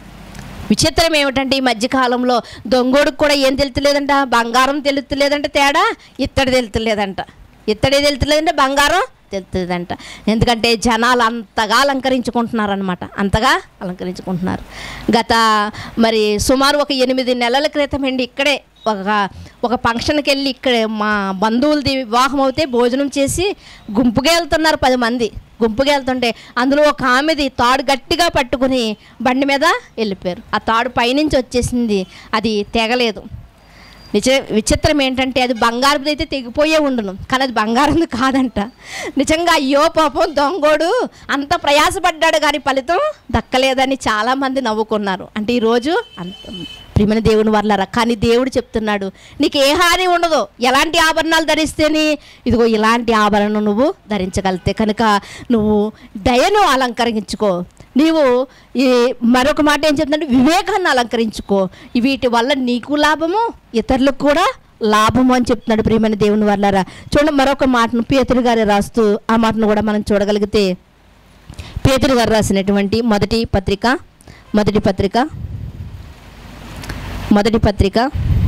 విచిత్రం ఏమిటంటే ఈ మధ్యకాలంలో దొంగోడికి కూడా ఏం తెలుతులేదంట బంగారం తెలుతులేదంట తేడా ఇత్తడి తెలుతులేదంట ఇత్తడి తెలుతులేదంటే బంగారం తెలుతుందంట ఎందుకంటే జనాలు అంతగా అలంకరించుకుంటున్నారనమాట అంతగా అలంకరించుకుంటున్నారు గత మరి సుమారు ఒక ఎనిమిది నెలల క్రితం అండి ఇక్కడే ఒక ఒక ఫంక్షన్కి వెళ్ళి ఇక్కడే మా బంధువులది వివాహం అవుతే భోజనం చేసి గుంపుగా వెళ్తున్నారు పది మంది గుంపుగా వెళ్తుంటే అందులో ఒక ఆమెది తాడు గట్టిగా పట్టుకుని బండి మీద వెళ్ళిపోయారు ఆ తాడు పైనుంచి వచ్చేసింది అది తెగలేదు నిజ విచిత్రం ఏంటంటే అది బంగారం అయితే తెగిపోయే ఉండును కానీ అది బంగారం కాదంట నిజంగా అయ్యో పాపం దొంగోడు అంత ప్రయాసపడ్డాడు కానీ ఫలితం దక్కలేదని చాలామంది నవ్వుకున్నారు అంటే ఈరోజు అంత ప్రియమైన దేవుని వర్లరా కానీ దేవుడు చెప్తున్నాడు నీకు ఏ హాని ఉండదు ఎలాంటి ఆభరణాలు ధరిస్తేనే ఇదిగో ఇలాంటి ఆభరణం నువ్వు ధరించగలితే కనుక నువ్వు దయను అలంకరించుకో నీవు ఈ మరొక మాట ఏం చెప్తుందంటే వివేకాన్ని అలంకరించుకో వీటి వల్ల నీకు లాభము ఇతరులకు కూడా లాభము అని చెప్తున్నాడు ప్రియమైన దేవుని వల్లరా చూడండి మరొక మాటను పేతురు గారు రాస్తూ ఆ మాటను కూడా మనం చూడగలిగితే పేతురు గారు రాసినటువంటి మొదటి పత్రిక మొదటి పత్రిక మొదటి పత్రిక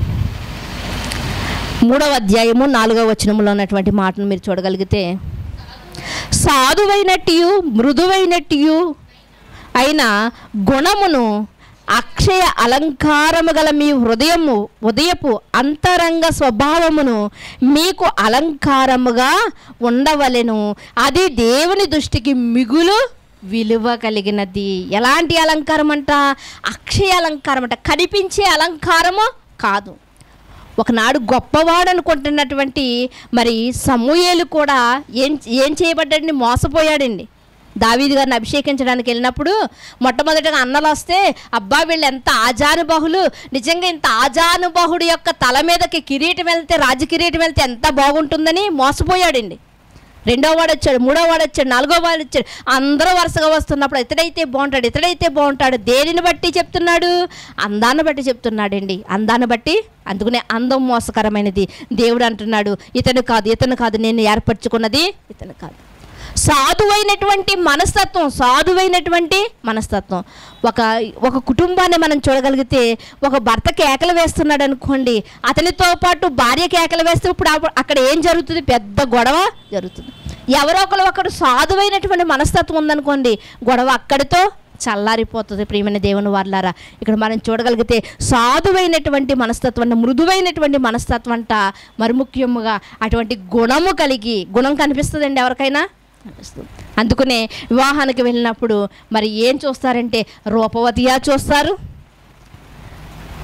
మూడవ అధ్యాయము నాలుగవ వచనములో ఉన్నటువంటి మాటను మీరు చూడగలిగితే సాధువైనట్టు మృదువైనట్టు అయిన గుణమును అక్షయ అలంకారము గల మీ హృదయము ఉదయపు అంతరంగ స్వభావమును మీకు అలంకారముగా ఉండవలెను అది దేవుని దృష్టికి మిగులు విలువ కలిగినది ఎలాంటి అలంకారం అంట అక్షయ అలంకారం అంట కనిపించే అలంకారము కాదు ఒకనాడు గొప్పవాడు అనుకుంటున్నటువంటి మరి సమూయేలు కూడా ఏం ఏం చేయబడ్డాడండి మోసపోయాడండి దావీదు గారిని అభిషేకించడానికి వెళ్ళినప్పుడు మొట్టమొదటిగా అన్నలు వస్తే అబ్బా వీళ్ళు ఎంత ఆజానుబాహులు నిజంగా ఇంత ఆజానుబాహుడు యొక్క తల మీదకి కిరీటం వెళ్తే రాజ కిరీటం వెళ్తే ఎంత బాగుంటుందని మోసపోయాడండి రెండో వాడు వచ్చాడు మూడో వాడు వచ్చాడు నాలుగో వాడు వచ్చాడు అందరూ వరుసగా వస్తున్నప్పుడు ఇతడైతే బాగుంటాడు ఇతడైతే బాగుంటాడు దేనిని బట్టి చెప్తున్నాడు అందాన్ని బట్టి చెప్తున్నాడండి అందాన్ని బట్టి అందుకనే అందం మోసకరమైనది దేవుడు అంటున్నాడు ఇతను కాదు ఇతను కాదు నేను ఏర్పరచుకున్నది ఇతను కాదు సాధువైనటువంటి మనస్తత్వం సాధువైనటువంటి మనస్తత్వం ఒక ఒక కుటుంబాన్ని మనం చూడగలిగితే ఒక భర్త కేకలు వేస్తున్నాడు అనుకోండి అతనితో పాటు భార్య కేకలు వేస్తే ఇప్పుడు అప్పుడు అక్కడ ఏం జరుగుతుంది పెద్ద గొడవ జరుగుతుంది ఎవరో ఒకరు ఒకరు సాధువైనటువంటి మనస్తత్వం ఉందనుకోండి గొడవ అక్కడితో చల్లారిపోతుంది ప్రియమైన దేవుని వాళ్ళారా ఇక్కడ మనం చూడగలిగితే సాధువైనటువంటి మనస్తత్వం అంట మృదువైనటువంటి మనస్తత్వం అంట మరి ముఖ్యముగా అటువంటి గుణము కలిగి గుణం కనిపిస్తుందండి ఎవరికైనా కనిపిస్తుంది అందుకనే వివాహానికి వెళ్ళినప్పుడు మరి ఏం చూస్తారంటే రూపవతిగా చూస్తారు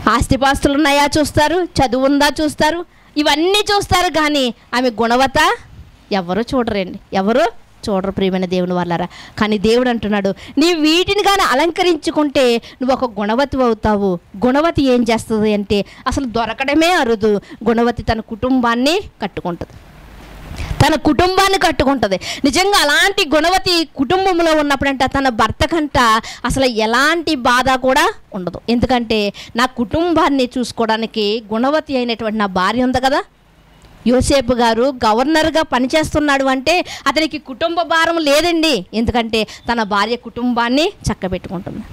ఆస్తిపాస్తులు ఉన్నాయా చూస్తారు చదువు ఉందా చూస్తారు ఇవన్నీ చూస్తారు కానీ ఆమె గుణవత ఎవరు చూడరండి ఎవరు చూడరు ప్రియమైన దేవుని వాళ్ళారా కానీ దేవుడు అంటున్నాడు నీ వీటిని కానీ అలంకరించుకుంటే నువ్వు ఒక గుణవతి అవుతావు గుణవతి ఏం చేస్తుంది అంటే అసలు దొరకడమే అరుదు గుణవతి తన కుటుంబాన్ని కట్టుకుంటుంది తన కుటుంబాన్ని కట్టుకుంటుంది నిజంగా అలాంటి గుణవతి కుటుంబంలో ఉన్నప్పుడంట తన భర్త కంట అసలు ఎలాంటి బాధ కూడా ఉండదు ఎందుకంటే నా కుటుంబాన్ని చూసుకోవడానికి గుణవతి అయినటువంటి నా భార్య ఉంది కదా యోసేపు గారు గవర్నర్గా పనిచేస్తున్నాడు అంటే అతనికి కుటుంబ భారం లేదండి ఎందుకంటే తన భార్య కుటుంబాన్ని చక్కబెట్టుకుంటుంది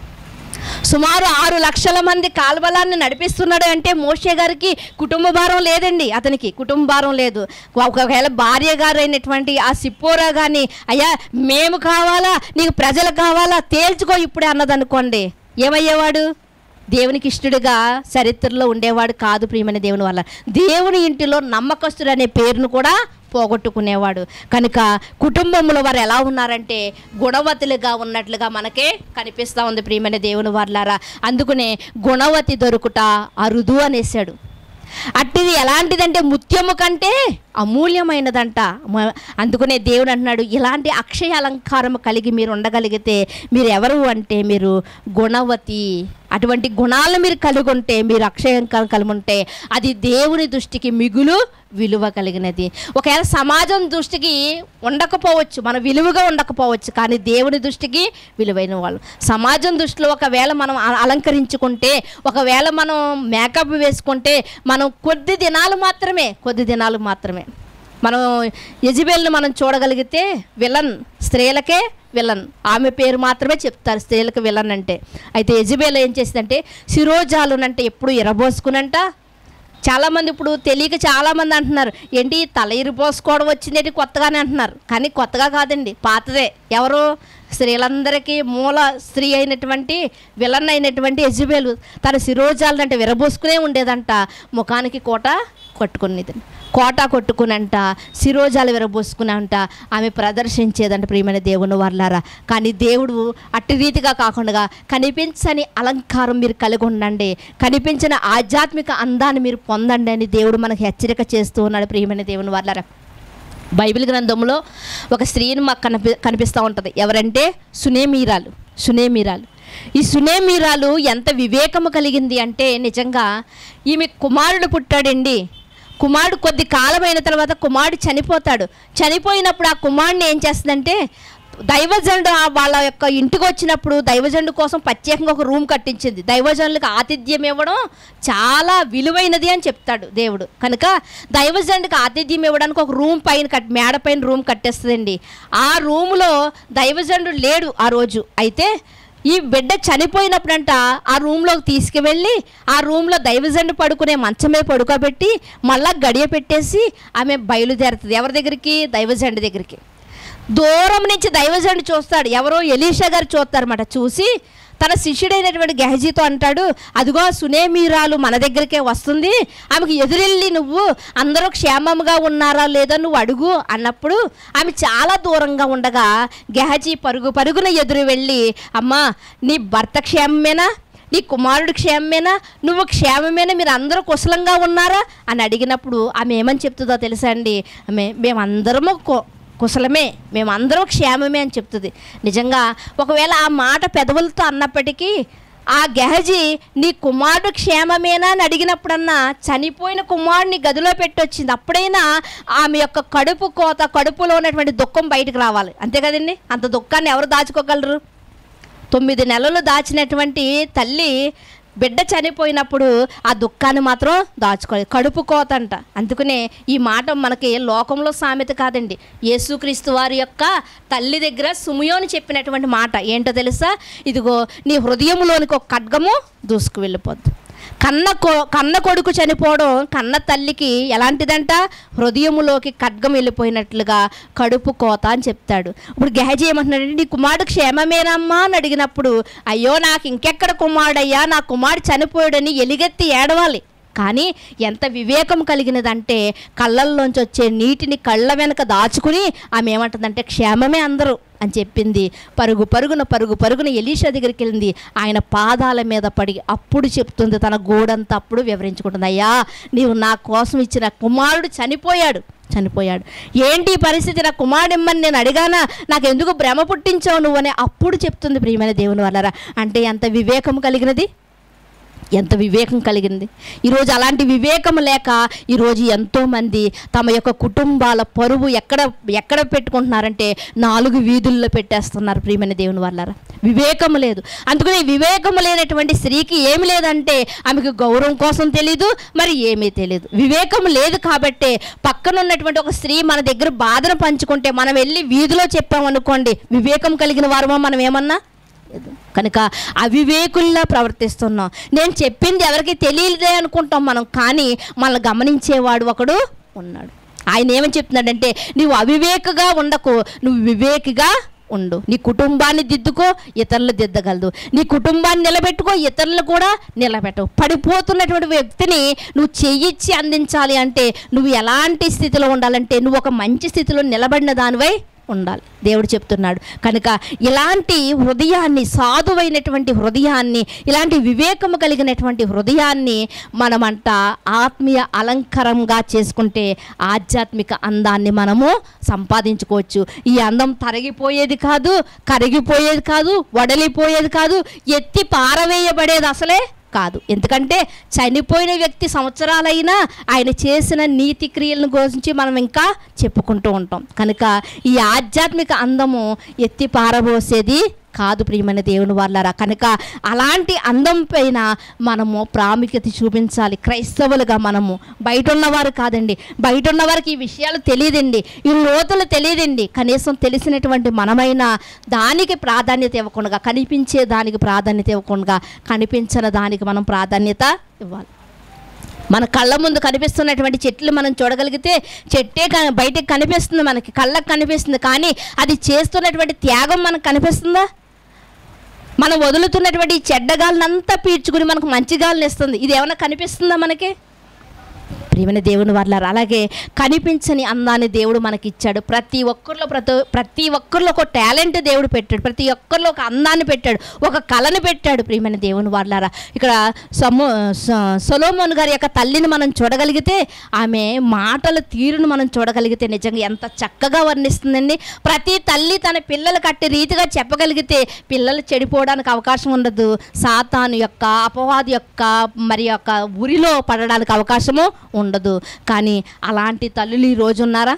సుమారు ఆరు లక్షల మంది కాల్వలాన్ని నడిపిస్తున్నాడు అంటే మోషే గారికి కుటుంబ భారం లేదండి అతనికి కుటుంబ భారం లేదు ఒకవేళ భార్య గారు అయినటువంటి ఆ సిప్పోరా కానీ అయ్యా మేము కావాలా నీకు ప్రజలు కావాలా తేల్చుకో ఇప్పుడే అన్నదనుకోండి ఏమయ్యేవాడు దేవునికి ఇష్టడుగా చరిత్రలో ఉండేవాడు కాదు ప్రియమైన దేవుని వల్ల దేవుని ఇంటిలో నమ్మకస్తుడు అనే పేరును కూడా పోగొట్టుకునేవాడు కనుక కుటుంబంలో వారు ఎలా ఉన్నారంటే గుణవతులుగా ఉన్నట్లుగా మనకే కనిపిస్తూ ఉంది ప్రియమైన దేవుని వాళ్ళారా అందుకనే గుణవతి దొరుకుట అరుదు అనేసాడు అట్టిది ఎలాంటిదంటే ముత్యము కంటే అమూల్యమైనదంట మ- అందుకనే దేవుడు అంటున్నాడు ఇలాంటి అక్షయ అలంకారం కలిగి మీరు ఉండగలిగితే మీరు ఎవరు అంటే మీరు గుణవతి అటువంటి గుణాలను మీరు కలిగి ఉంటే మీరు అక్షయం కల్- కలిగి ఉంటే అది దేవుని దృష్టికి మిగులు విలువ కలిగినది ఒకవేళ సమాజం దృష్టికి ఉండకపోవచ్చు మన విలువగా ఉండకపోవచ్చు కానీ దేవుని దృష్టికి విలువైన వాళ్ళు సమాజం దృష్టిలో ఒకవేళ మనం అ- అలంకరించుకుంటే ఒకవేళ మనం మేకప్ వేసుకుంటే మనం కొద్ది దినాలు మాత్రమే కొద్ది దినాలు మాత్రమే మనం యజబేల్ని మనం చూడగలిగితే విలన్ స్త్రీలకే విలన్ ఆమె పేరు మాత్రమే చెప్తారు స్త్రీలకు విలన్ అంటే అయితే యజబేల్ ఏం చేసిందంటే శిరోజాలునంటే ఎప్పుడు ఎరబోసుకునంట చాలామంది ఇప్పుడు తెలియక చాలామంది అంటున్నారు ఏంటి తల ఇరిపోసుకోవడం వచ్చిందేంటి కొత్తగానే అంటున్నారు కానీ కొత్తగా కాదండి పాతదే ఎవరు స్త్రీలందరికీ మూల స్త్రీ అయినటువంటి విలన్ అయినటువంటి యజబేలు తన శిరోజాలను అంటే విరబోసుకునే ఉండేదంట ముఖానికి కోట కొట్టుకునేది కోట కొట్టుకునంట శిరోజాలు విరబోసుకునంట ఆమె ప్రదర్శించేదంట ప్రియమైన దేవుని వర్లారా కానీ దేవుడు అట్టి రీతిగా కాకుండా కనిపించని అలంకారం మీరు కలిగి ఉండండి కనిపించిన ఆధ్యాత్మిక అందాన్ని మీరు పొందండి అని దేవుడు మనకు హెచ్చరిక చేస్తూ ఉన్నాడు ప్రియమైన దేవుని వర్లారా బైబిల్ గ్రంథంలో ఒక స్త్రీని మాకు కనిపి కనిపిస్తూ ఉంటుంది ఎవరంటే సునేమీరాలు సునేమీరాలు ఈ సునేమీరాలు ఎంత వివేకము కలిగింది అంటే నిజంగా ఈమె కుమారుడు పుట్టాడండి కుమారుడు కొద్ది కాలమైన తర్వాత కుమారుడు చనిపోతాడు చనిపోయినప్పుడు ఆ కుమారుడిని ఏం చేస్తుందంటే దైవజనుడు ఆ వాళ్ళ యొక్క ఇంటికి వచ్చినప్పుడు దైవజనుడు కోసం ప్రత్యేకంగా ఒక రూమ్ కట్టించింది దైవజనులకు ఆతిథ్యం ఇవ్వడం చాలా విలువైనది అని చెప్తాడు దేవుడు కనుక దైవజనుడికి ఆతిథ్యం ఇవ్వడానికి ఒక రూమ్ పైన కట్ మేడ పైన రూమ్ కట్టేస్తుందండి ఆ రూములో దైవజనుడు లేడు ఆ రోజు అయితే ఈ బిడ్డ చనిపోయినప్పుడంట ఆ రూమ్లోకి తీసుకువెళ్ళి ఆ రూమ్లో దైవజండు పడుకునే మంచమే పడుకోబెట్టి మళ్ళా గడియ పెట్టేసి ఆమె బయలుదేరుతుంది ఎవరి దగ్గరికి దైవజండు దగ్గరికి దూరం నుంచి దైవజనుడు చూస్తాడు ఎవరో ఎలీషా గారు చూస్తారన్నమాట చూసి తన శిష్యుడైనటువంటి గెహజీతో అంటాడు అదిగో సునేమీరాలు మన దగ్గరికే వస్తుంది ఆమెకు ఎదురెళ్ళి నువ్వు అందరూ క్షేమంగా ఉన్నారా లేదా నువ్వు అడుగు అన్నప్పుడు ఆమె చాలా దూరంగా ఉండగా గెహజీ పరుగు పరుగున ఎదురు వెళ్ళి అమ్మా నీ భర్త క్షేమమేనా నీ కుమారుడు క్షేమమేనా నువ్వు క్షేమమేనా మీరు అందరూ కుశలంగా ఉన్నారా అని అడిగినప్పుడు ఆమె ఏమని చెప్తుందో తెలుసా అండి ఆమె మేమందరము కు- కుశలమే మేమందరం క్షేమమే అని చెప్తుంది నిజంగా ఒకవేళ ఆ మాట పెదవులతో అన్నప్పటికీ ఆ గెహజీ నీ కుమారుడు క్షేమమేనా అని అడిగినప్పుడన్నా చనిపోయిన కుమారుడిని గదిలో పెట్టొచ్చింది అప్పుడైనా ఆమె యొక్క కడుపు కోత కడుపులో ఉన్నటువంటి దుఃఖం బయటకు రావాలి అంతే కదండి అంత దుఃఖాన్ని ఎవరు దాచుకోగలరు తొమ్మిది నెలలు దాచినటువంటి తల్లి బిడ్డ చనిపోయినప్పుడు ఆ దుఃఖాన్ని మాత్రం దాచుకోలేదు కడుపు కోత అంట అందుకనే ఈ మాట మనకి లోకంలో సామెత కాదండి యేసుక్రీస్తు వారి యొక్క తల్లి దగ్గర సుమయోని చెప్పినటువంటి మాట ఏంటో తెలుసా ఇదిగో నీ హృదయంలోనికి ఒక ఖడ్గము దూసుకు వెళ్ళిపోద్ది కన్న కొ కన్న కొడుకు చనిపోవడం కన్న తల్లికి ఎలాంటిదంట హృదయములోకి ఖడ్గం వెళ్ళిపోయినట్లుగా కడుపు కోత అని చెప్తాడు ఇప్పుడు గెహజీ ఏమంటున్నాడంటే నీ కుమారుడు క్షేమమేనమ్మా అని అడిగినప్పుడు అయ్యో నాకు ఇంకెక్కడ కుమారుడయ్యా నా కుమారుడు చనిపోయాడని ఎలిగెత్తి ఏడవాలి కానీ ఎంత వివేకం కలిగినదంటే కళ్ళల్లోంచి వచ్చే నీటిని కళ్ళ వెనక దాచుకుని ఆమె ఏమంటుందంటే క్షేమమే అందరూ అని చెప్పింది పరుగు పరుగున పరుగు పరుగున ఎలీషా దగ్గరికి వెళ్ళింది ఆయన పాదాల మీద పడి అప్పుడు చెప్తుంది తన గోడంతా అప్పుడు వివరించుకుంటుంది అయ్యా నీవు నా కోసం ఇచ్చిన కుమారుడు చనిపోయాడు చనిపోయాడు ఏంటి ఈ పరిస్థితి నా కుమారుడు ఇమ్మని నేను అడిగానా నాకు ఎందుకు భ్రమ పుట్టించావు నువ్వు అని అప్పుడు చెప్తుంది ప్రియమైన దేవుని వల్లరా అంటే ఎంత వివేకం కలిగినది ఎంత వివేకం కలిగింది ఈరోజు అలాంటి వివేకం లేక ఈరోజు ఎంతోమంది తమ యొక్క కుటుంబాల పరువు ఎక్కడ ఎక్కడ పెట్టుకుంటున్నారంటే నాలుగు వీధుల్లో పెట్టేస్తున్నారు ప్రియమైన దేవుని వాళ్ళారా వివేకం లేదు అందుకని వివేకం లేనటువంటి స్త్రీకి ఏమి లేదంటే ఆమెకు గౌరవం కోసం తెలీదు మరి ఏమీ తెలియదు వివేకం లేదు కాబట్టే పక్కన ఉన్నటువంటి ఒక స్త్రీ మన దగ్గర బాధను పంచుకుంటే మనం వెళ్ళి వీధిలో చెప్పామనుకోండి వివేకం కలిగిన వారమో మనం ఏమన్నా లేదు. కనుక అవివేకుల్లా ప్రవర్తిస్తున్నాం నేను చెప్పింది ఎవరికి తెలియదే అనుకుంటాం మనం కానీ మనల్ని గమనించేవాడు ఒకడు ఉన్నాడు ఆయన ఏమని చెప్తున్నాడంటే నువ్వు అవివేకగా ఉండకు నువ్వు వివేకిగా ఉండు నీ కుటుంబాన్ని దిద్దుకో ఇతరులు దిద్దగలదు నీ కుటుంబాన్ని నిలబెట్టుకో ఇతరులు కూడా నిలబెట్టవు పడిపోతున్నటువంటి వ్యక్తిని నువ్వు చెయ్యిచ్చి అందించాలి అంటే నువ్వు ఎలాంటి స్థితిలో ఉండాలంటే నువ్వు ఒక మంచి స్థితిలో నిలబడిన దానివై ఉండాలి దేవుడు చెప్తున్నాడు కనుక ఇలాంటి హృదయాన్ని సాధువైనటువంటి హృదయాన్ని ఇలాంటి వివేకము కలిగినటువంటి హృదయాన్ని మనమంట ఆత్మీయ అలంకరంగా చేసుకుంటే ఆధ్యాత్మిక అందాన్ని మనము సంపాదించుకోవచ్చు ఈ అందం తరిగిపోయేది కాదు కరిగిపోయేది కాదు వడలిపోయేది కాదు ఎత్తి పారవేయబడేది అసలే కాదు ఎందుకంటే చనిపోయిన వ్యక్తి సంవత్సరాలైనా ఆయన చేసిన నీతి క్రియలను గురించి మనం ఇంకా చెప్పుకుంటూ ఉంటాం కనుక ఈ ఆధ్యాత్మిక అందము ఎత్తి పారబోసేది కాదు ప్రియమైన దేవుని వాళ్ళరా కనుక అలాంటి అందం పైన మనము ప్రాముఖ్యత చూపించాలి క్రైస్తవులుగా మనము బయట ఉన్నవారు కాదండి బయట ఉన్నవారికి ఈ విషయాలు తెలియదండి ఈ లోతులు తెలియదండి కనీసం తెలిసినటువంటి మనమైన దానికి ప్రాధాన్యత ఇవ్వకుండా కనిపించే దానికి ప్రాధాన్యత ఇవ్వకుండా కనిపించని దానికి మనం ప్రాధాన్యత ఇవ్వాలి మన కళ్ళ ముందు కనిపిస్తున్నటువంటి చెట్లు మనం చూడగలిగితే చెట్టే క- బయటకు కనిపిస్తుంది మనకి కళ్ళకు కనిపిస్తుంది కానీ అది చేస్తున్నటువంటి త్యాగం మనకు కనిపిస్తుందా మనం వదులుతున్నటువంటి ఈ చెడ్డ గాలినంతా పీల్చుకుని మనకు మంచి గాలిని ఇస్తుంది ఇది ఏమైనా కనిపిస్తుందా మనకి ప్రియమైన దేవుని వాళ్ళ అలాగే కనిపించని అందాన్ని దేవుడు మనకి ఇచ్చాడు ప్రతి ఒక్కరిలో ప్రతి ప్రతి ఒక్కరిలో ఒక టాలెంట్ దేవుడు పెట్టాడు ప్రతి ఒక్కరిలో ఒక అందాన్ని పెట్టాడు ఒక కళను పెట్టాడు ప్రియమైన దేవుని వాళ్ళారా ఇక్కడ సమో స- సొలోమోన్ గారి యొక్క తల్లిని మనం చూడగలిగితే ఆమె మాటల తీరును మనం చూడగలిగితే నిజంగా ఎంత చక్కగా వర్ణిస్తుందండి ప్రతి తల్లి తన పిల్లలకు అట్టి రీతిగా చెప్పగలిగితే పిల్లలు చెడిపోవడానికి అవకాశం ఉండదు సాతాను యొక్క అపవాది యొక్క మరి యొక్క ఉరిలో పడడానికి అవకాశము ఉండదు కానీ అలాంటి తల్లులు ఈ రోజు ఉన్నారా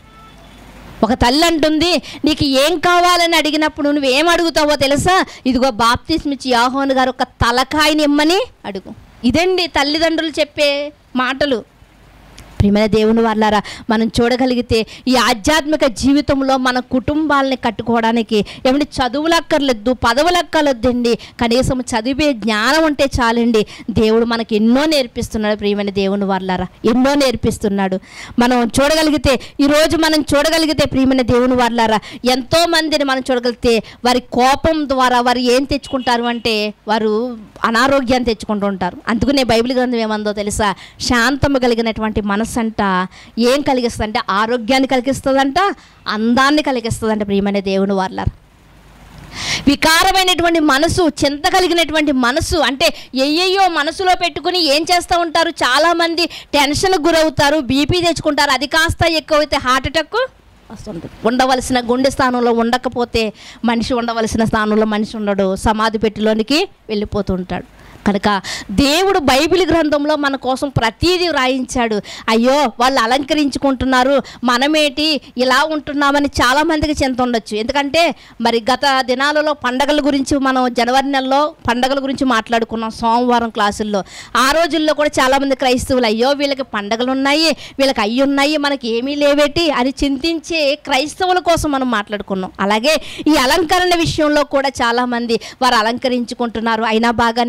ఒక తల్లి అంటుంది నీకు ఏం కావాలని అడిగినప్పుడు నువ్వు ఏం అడుగుతావో తెలుసా ఇదిగో బాప్తిస్మిచ్చి యాహోన్ గారు ఒక తలకాయని ఇమ్మని అడుగు ఇదండి తల్లిదండ్రులు చెప్పే మాటలు ప్రియమైన దేవుని వాళ్ళారా మనం చూడగలిగితే ఈ ఆధ్యాత్మిక జీవితంలో మన కుటుంబాలని కట్టుకోవడానికి ఏమంటే చదువులు అక్కర్లేదు పదవులు అక్కర్లేదండి కనీసం చదివే జ్ఞానం ఉంటే చాలండి దేవుడు మనకి ఎన్నో నేర్పిస్తున్నాడు ప్రియమైన దేవుని వాళ్ళారా ఎన్నో నేర్పిస్తున్నాడు మనం చూడగలిగితే ఈరోజు మనం చూడగలిగితే ప్రియమైన దేవుని వాళ్ళారా ఎంతో మందిని మనం చూడగలిగితే వారి కోపం ద్వారా వారు ఏం తెచ్చుకుంటారు అంటే వారు అనారోగ్యాన్ని తెచ్చుకుంటూ ఉంటారు అందుకనే బైబిల్ గ్రంథం ఏమందో తెలుసా శాంతము కలిగినటువంటి మనస్సు అంట ఏం కలిగిస్తుందంటే ఆరోగ్యాన్ని కలిగిస్తుందంట అందాన్ని కలిగిస్తుందంట ప్రియమైన దేవుని వాళ్ళ వికారమైనటువంటి మనసు చింత కలిగినటువంటి మనసు అంటే ఎయ్యయ్యో మనసులో పెట్టుకుని ఏం చేస్తూ ఉంటారు చాలామంది టెన్షన్కి గురవుతారు బీపీ తెచ్చుకుంటారు అది కాస్త ఎక్కువైతే హార్ట్ అటాక్ వస్తుంటుంది ఉండవలసిన గుండె స్థానంలో ఉండకపోతే మనిషి ఉండవలసిన స్థానంలో మనిషి ఉండడు సమాధి పెట్టిలోనికి వెళ్ళిపోతూ ఉంటాడు కనుక దేవుడు బైబిల్ గ్రంథంలో మన కోసం ప్రతీది వ్రాయించాడు అయ్యో వాళ్ళు అలంకరించుకుంటున్నారు మనమేటి ఇలా ఉంటున్నామని చాలామందికి చింత ఉండొచ్చు ఎందుకంటే మరి గత దినాలలో పండగల గురించి మనం జనవరి నెలలో పండగల గురించి మాట్లాడుకున్నాం సోమవారం క్లాసుల్లో ఆ రోజుల్లో కూడా చాలామంది క్రైస్తవులు అయ్యో వీళ్ళకి పండగలు ఉన్నాయి వీళ్ళకి అయ్యి ఉన్నాయి మనకి ఏమీ లేవేటి అని చింతించే క్రైస్తవుల కోసం మనం మాట్లాడుకున్నాం అలాగే ఈ అలంకరణ విషయంలో కూడా చాలామంది వారు అలంకరించుకుంటున్నారు అయినా బాగానే ఉన్నారు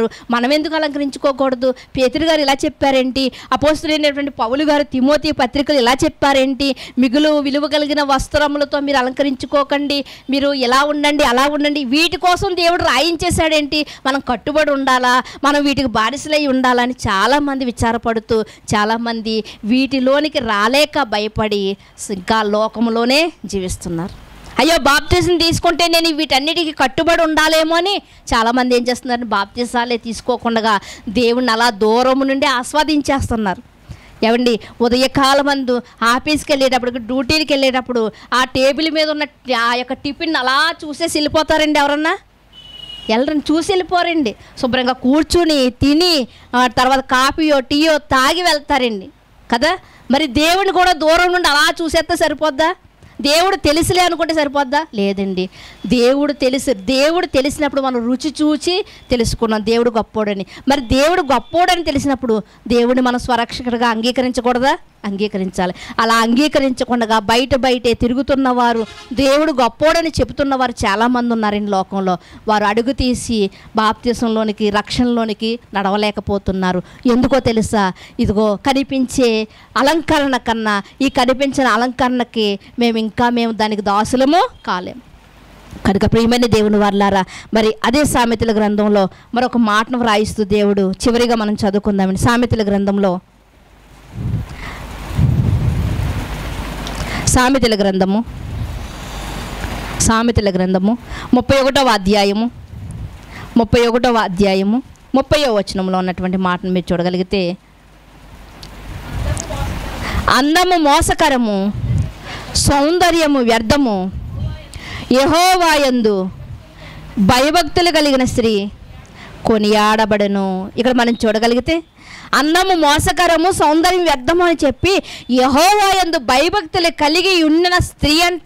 అలంకరించుకున్నారు మనం ఎందుకు అలంకరించుకోకూడదు పేతురు గారు ఇలా చెప్పారేంటి అపోస్తులైనటువంటి పౌలు గారు తిమోతి పత్రికలు ఇలా చెప్పారేంటి మిగులు విలువ కలిగిన వస్త్రములతో మీరు అలంకరించుకోకండి మీరు ఎలా ఉండండి అలా ఉండండి వీటి కోసం దేవుడు రాయించేశాడేంటి మనం కట్టుబడి ఉండాలా మనం వీటికి బానిసలై ఉండాలని చాలామంది విచారపడుతూ చాలామంది వీటిలోనికి రాలేక భయపడి ఇంకా లోకంలోనే జీవిస్తున్నారు అయ్యో బాప్తిజం తీసుకుంటే నేను వీటన్నిటికీ కట్టుబడి ఉండాలేమో అని చాలామంది ఏం చేస్తున్నారు బాప్తిజాలే తీసుకోకుండా దేవుణ్ణి అలా దూరం నుండి ఆస్వాదించేస్తున్నారు ఏమండి ఉదయకాలం మందు ఆఫీస్కి వెళ్ళేటప్పుడు డ్యూటీకి వెళ్ళేటప్పుడు ఆ టేబుల్ మీద ఉన్న ఆ యొక్క టిఫిన్ అలా చూసేసి వెళ్ళిపోతారండి ఎవరన్నా వెళ్ళరండి చూసి వెళ్ళిపోరండి శుభ్రంగా కూర్చుని తిని ఆ తర్వాత కాఫీయో టీయో తాగి వెళ్తారండి కదా మరి దేవుని కూడా దూరం నుండి అలా చూసేస్తే సరిపోద్దా దేవుడు తెలిసిలే అనుకుంటే సరిపోద్దా లేదండి దేవుడు తెలుసు దేవుడు తెలిసినప్పుడు మనం రుచి చూచి తెలుసుకున్నాం దేవుడు గొప్పోడని మరి దేవుడు గొప్పోడని తెలిసినప్పుడు దేవుడిని మనం స్వరక్షకుడిగా అంగీకరించకూడదా అంగీకరించాలి అలా అంగీకరించకుండా బయట బయటే తిరుగుతున్న వారు దేవుడు గొప్పోడని చెబుతున్న వారు చాలామంది ఉన్నారండి లోకంలో వారు అడుగు తీసి బాప్తీసంలోనికి రక్షణలోనికి నడవలేకపోతున్నారు ఎందుకో తెలుసా ఇదిగో కనిపించే అలంకరణ కన్నా ఈ కనిపించిన అలంకరణకి మేము ఇంకా మేము దానికి దాసులము కాలేం కనుక ప్రియమైన దేవుని వర్లారా మరి అదే సామెతల గ్రంథంలో మరొక మాటను వ్రాయిస్తూ దేవుడు చివరిగా మనం చదువుకుందామండి సామెతల గ్రంథంలో సామెతల గ్రంథము సామెతల గ్రంథము ముప్పై ఒకటవ అధ్యాయము ముప్పై ఒకటవ అధ్యాయము ముప్పయో వచనంలో ఉన్నటువంటి మాటను మీరు చూడగలిగితే అందము మోసకరము సౌందర్యము వ్యర్థము యహోవాయందు భయభక్తులు కలిగిన స్త్రీ కొనియాడబడను ఇక్కడ మనం చూడగలిగితే అన్నము మోసకరము సౌందర్యం వ్యర్థము అని చెప్పి యహోవాయందు భయభక్తులు కలిగి ఉన్న స్త్రీ అంట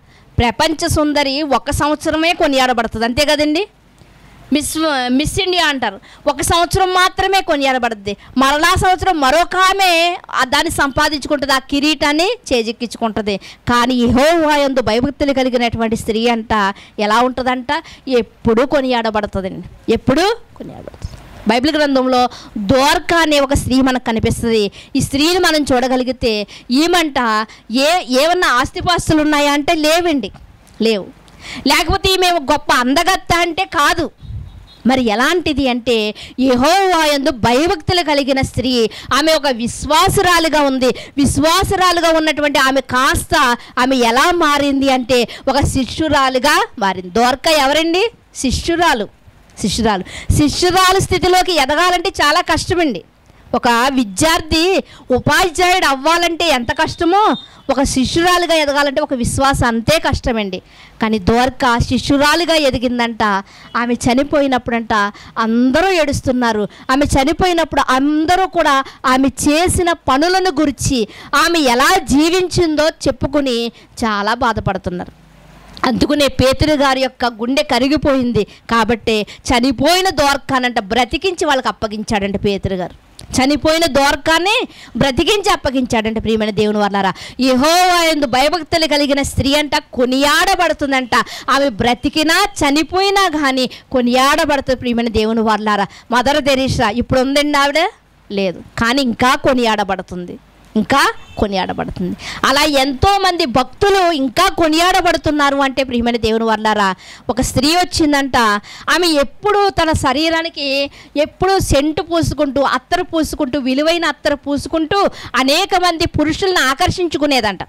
ప్రపంచ సుందరి ఒక సంవత్సరమే కొనియాడబడుతుంది అంతే కదండి మిస్ మిస్ ఇండియా అంటారు ఒక సంవత్సరం మాత్రమే కొనియాడబడుద్ది మరలా సంవత్సరం మరొక ఆమె ఆ దాన్ని సంపాదించుకుంటుంది ఆ కిరీటాన్ని చేజిక్కించుకుంటుంది కానీ యెహోవాయందు భయభక్తులు కలిగినటువంటి స్త్రీ అంట ఎలా ఉంటుందంట ఎప్పుడూ కొనియాడబడుతుందండి ఎప్పుడూ కొనియాడబడుతుంది బైబిల్ గ్రంథంలో దోర్క అనే ఒక స్త్రీ మనకు కనిపిస్తుంది ఈ స్త్రీని మనం చూడగలిగితే ఈమంట ఏ ఏమన్నా ఆస్తిపాస్తులు ఉన్నాయా అంటే లేవండి లేవు లేకపోతే ఈమె గొప్ప అందగత్త అంటే కాదు మరి ఎలాంటిది అంటే యెహోవాయందు భయభక్తులు కలిగిన స్త్రీ ఆమె ఒక విశ్వాసురాలుగా ఉంది విశ్వాసురాలుగా ఉన్నటువంటి ఆమె కాస్త ఆమె ఎలా మారింది అంటే ఒక శిష్యురాలుగా మారింది దోర్క ఎవరండి శిష్యురాలు శిష్యురాలు శిష్యురాలు స్థితిలోకి ఎదగాలంటే చాలా కష్టమండి ఒక విద్యార్థి ఉపాధ్యాయుడు అవ్వాలంటే ఎంత కష్టమో ఒక శిష్యురాలుగా ఎదగాలంటే ఒక విశ్వాసం అంతే కష్టమండి కానీ దోర్క శిష్యురాలుగా ఎదిగిందంట ఆమె చనిపోయినప్పుడంట అందరూ ఏడుస్తున్నారు ఆమె చనిపోయినప్పుడు అందరూ కూడా ఆమె చేసిన పనులను గురించి ఆమె ఎలా జీవించిందో చెప్పుకుని చాలా బాధపడుతున్నారు అందుకునే పేతురు గారి యొక్క గుండె కరిగిపోయింది కాబట్టే చనిపోయిన దోర్కానంట బ్రతికించి వాళ్ళకి అప్పగించాడంట పేతురు గారు చనిపోయిన దోర్కాన్ని బ్రతికించి అప్పగించాడంట ప్రియమైన దేవుని వాళ్ళారా యెహోవా యందు భయభక్తులు కలిగిన స్త్రీ అంట కొనియాడబడుతుందంట ఆమె బ్రతికినా చనిపోయినా కానీ కొనియాడబడుతుంది ప్రియమైన దేవుని వాళ్ళారా మదర్ తెరీసా ఇప్పుడు ఉందండి ఆవిడ లేదు కానీ ఇంకా కొనియాడబడుతుంది ఇంకా కొనియాడబడుతుంది అలా ఎంతోమంది భక్తులు ఇంకా కొనియాడబడుతున్నారు అంటే ప్రియమైన దేవుని వల్లారా ఒక స్త్రీ వచ్చిందంట ఆమె ఎప్పుడు తన శరీరానికి ఎప్పుడు సెంటు పూసుకుంటూ అత్తరు పూసుకుంటూ విలువైన అత్తరు పూసుకుంటూ అనేక మంది పురుషులను ఆకర్షించుకునేదంట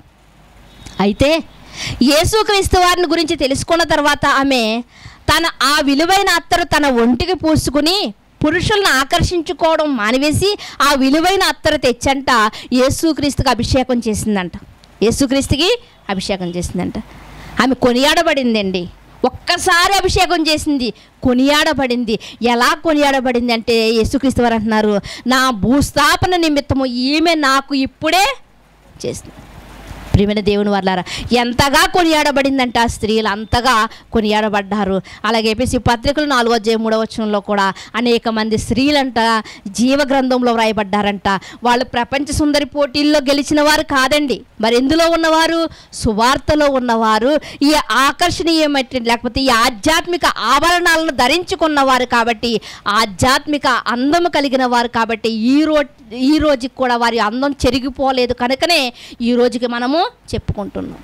అయితే యేసుక్రీస్తు వారిని గురించి తెలుసుకున్న తర్వాత ఆమె తన ఆ విలువైన అత్తరు తన ఒంటికి పూసుకుని పురుషులను ఆకర్షించుకోవడం మానివేసి ఆ విలువైన అత్తరు తెచ్చంట యేసుక్రీస్తుకి అభిషేకం చేసిందంట యేసుక్రీస్తుకి అభిషేకం చేసిందంట ఆమె కొనియాడబడిందండి ఒక్కసారి అభిషేకం చేసింది కొనియాడబడింది ఎలా కొనియాడబడింది అంటే యేసుక్రీస్తు వారు అంటున్నారు నా భూస్థాపన నిమిత్తము ఈమె నాకు ఇప్పుడే చేసింది ప్రియమైన దేవుని వాళ్ళారా ఎంతగా కొనియాడబడిందంటే ఆ స్త్రీలు అంతగా కొనియాడబడ్డారు అలాగే ఏపీసీ పత్రికలు నాలుగో అధ్యాయం మూడవ వచనంలో కూడా అనేక మంది స్త్రీలంట జీవ గ్రంథంలో వ్రాయబడ్డారంట వాళ్ళు ప్రపంచ సుందరి పోటీల్లో గెలిచిన వారు కాదండి మరి ఎందులో ఉన్నవారు సువార్తలో ఉన్నవారు ఈ ఆకర్షణీయమైన లేకపోతే ఈ ఆధ్యాత్మిక ఆభరణాలను ధరించుకున్నవారు కాబట్టి ఆధ్యాత్మిక అందము కలిగిన వారు కాబట్టి ఈ రోజు ఈ రోజుకి కూడా వారి అందం చెరిగిపోలేదు కనుకనే ఈ రోజుకి మనము చెప్పుకుంటున్నాం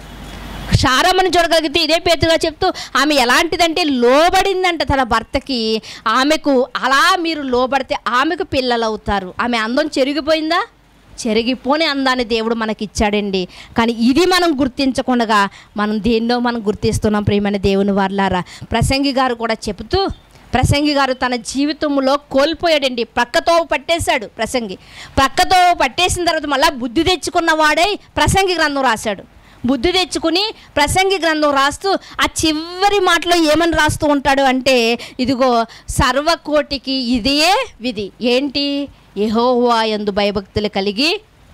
శారమ్మని చూడగలిగితే ఇదే పేతుగా చెప్తూ ఆమె ఎలాంటిదంటే లోబడిందంట తన భర్తకి ఆమెకు అలా మీరు లోబడితే ఆమెకు పిల్లలు అవుతారు ఆమె అందం చెరిగిపోయిందా చెరిగిపోని అందాన్ని దేవుడు మనకి ఇచ్చాడండి కానీ ఇది మనం గుర్తించకుండా మనం దేన్నో మనం గుర్తిస్తున్నాం ప్రియమైన దేవుని వార్లారా ప్రసంగి గారు కూడా చెబుతూ ప్రసంగి గారు తన జీవితంలో కోల్పోయాడండి ప్రక్కతో పట్టేశాడు ప్రసంగి ప్రక్కతో పట్టేసిన తర్వాత మళ్ళీ బుద్ధి తెచ్చుకున్న వాడై ప్రసంగి గ్రంథం రాశాడు బుద్ధి తెచ్చుకుని ప్రసంగి గ్రంథం రాస్తూ ఆ చివరి మాటలో ఏమని రాస్తూ ఉంటాడు అంటే ఇదిగో సర్వకోటికి ఇదే విధి ఏంటి యెహోవా యందు భయభక్తులు కలిగి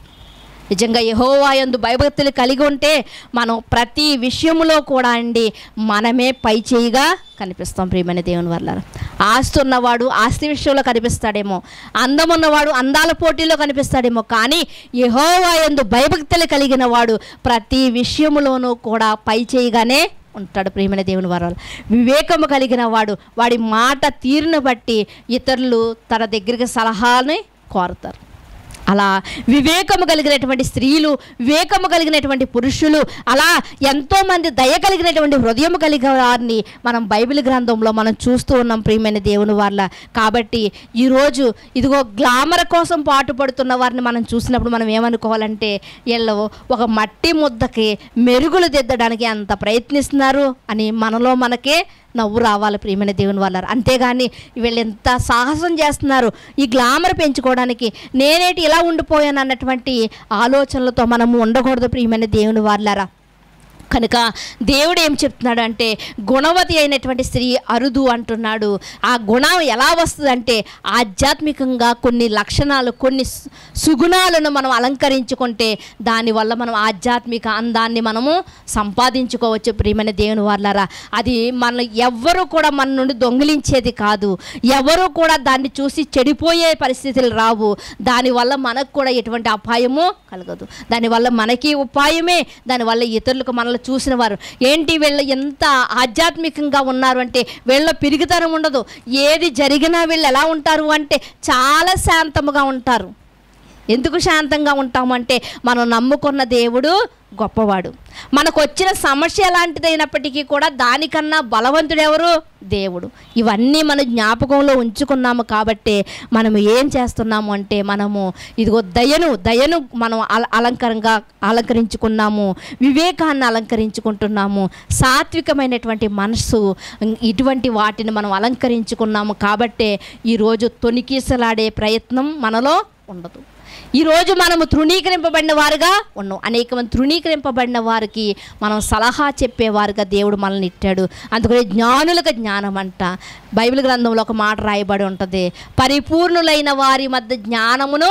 నిజంగా యెహోవా యందు భయభక్తులు కలిగి ఉంటే మనం ప్రతి విషయంలో కూడా అండి మనమే పై చేయిగా కనిపిస్తాం ప్రియమైన దేవుని వల్ల ఆస్తి ఉన్నవాడు ఆస్తి విషయంలో కనిపిస్తాడేమో అందం ఉన్నవాడు అందాల పోటీలో కనిపిస్తాడేమో కానీ యెహోవా యందు భయభక్తులు కలిగిన వాడు ప్రతి విషయంలోనూ కూడా పై చేయిగానే ఉంటాడు ప్రియమైన దేవుని వరాలు వివేకము కలిగిన వాడు వాడి మాట తీరును బట్టి ఇతరులు తన దగ్గరికి సలహాని కోరుతారు అలా వివేకము కలిగినటువంటి స్త్రీలు వివేకము కలిగినటువంటి పురుషులు అలా ఎంతోమంది దయ కలిగినటువంటి హృదయం కలిగిన వారిని మనం బైబిల్ గ్రంథంలో మనం చూస్తూ ఉన్నాం ప్రియమైన దేవుని వాళ్ళ కాబట్టి ఈరోజు ఇదిగో గ్లామర్ కోసం పాటుపడుతున్న వారిని మనం చూసినప్పుడు మనం ఏమనుకోవాలంటే వీళ్ళు ఒక మట్టి ముద్దకి మెరుగులు దిద్దడానికి ఎంత ప్రయత్నిస్తున్నారు అని మనలో మనకే నవ్వు రావాలి ప్రియమైన దేవుని వాళ్ళ అంతేగాని వీళ్ళు ఎంత సాహసం చేస్తున్నారు ఈ గ్లామర్ పెంచుకోవడానికి నేనేటి ఇలా ఉండిపోయాను అన్నటువంటి ఆలోచనలతో మనము ఉండకూడదు ప్రియమైన దేవుని వాళ్ళారా కనుక దేవుడు ఏం చెప్తున్నాడు అంటే గుణవతి అయినటువంటి స్త్రీ అరుదు అంటున్నాడు ఆ గుణం ఎలా వస్తుందంటే ఆధ్యాత్మికంగా కొన్ని లక్షణాలు కొన్ని సు- సుగుణాలను మనం అలంకరించుకుంటే దానివల్ల మనం ఆధ్యాత్మిక అందాన్ని మనము సంపాదించుకోవచ్చు ప్రియమైన దేవుని వాళ్ళారా అది మన ఎవ్వరూ కూడా మన నుండి దొంగిలించేది కాదు ఎవరు కూడా దాన్ని చూసి చెడిపోయే పరిస్థితులు రావు దానివల్ల మనకు కూడా ఎటువంటి అపాయము కలగదు దానివల్ల మనకి ఉపాయమే దానివల్ల ఇతరులకు మనల్ని చూసిన వారు ఏంటి వీళ్ళు ఎంత ఆధ్యాత్మికంగా ఉన్నారు అంటే వీళ్ళ పిరిగితనం ఉండదు ఏది జరిగినా వీళ్ళు ఎలా ఉంటారు అంటే చాలా శాంతముగా ఉంటారు ఎందుకు శాంతంగా ఉంటామంటే మనం నమ్ముకున్న దేవుడు గొప్పవాడు మనకు వచ్చిన సమస్య ఎలాంటిదైనప్పటికీ కూడా దానికన్నా బలవంతుడెవరు దేవుడు ఇవన్నీ మన జ్ఞాపకంలో ఉంచుకున్నాము కాబట్టే మనం ఏం చేస్తున్నాము అంటే మనము ఇదిగో దయను దయను మనం అల అలంకరంగా అలంకరించుకున్నాము వివేకాన్ని అలంకరించుకుంటున్నాము సాత్వికమైనటువంటి మనస్సు ఇటువంటి వాటిని మనం అలంకరించుకున్నాము కాబట్టే ఈరోజు తొనికీసలాడే ప్రయత్నం మనలో ఉండదు ఈరోజు మనము తృణీకరింపబడిన వారుగా ఉన్నాం అనేక మంది తృణీకరింపబడిన వారికి మనం సలహా చెప్పేవారుగా దేవుడు మనల్ని ఇట్టాడు అందుకని జ్ఞానులకు జ్ఞానం అంట బైబిల్ గ్రంథంలో ఒక మాట రాయబడి ఉంటుంది పరిపూర్ణులైన వారి మధ్య జ్ఞానమును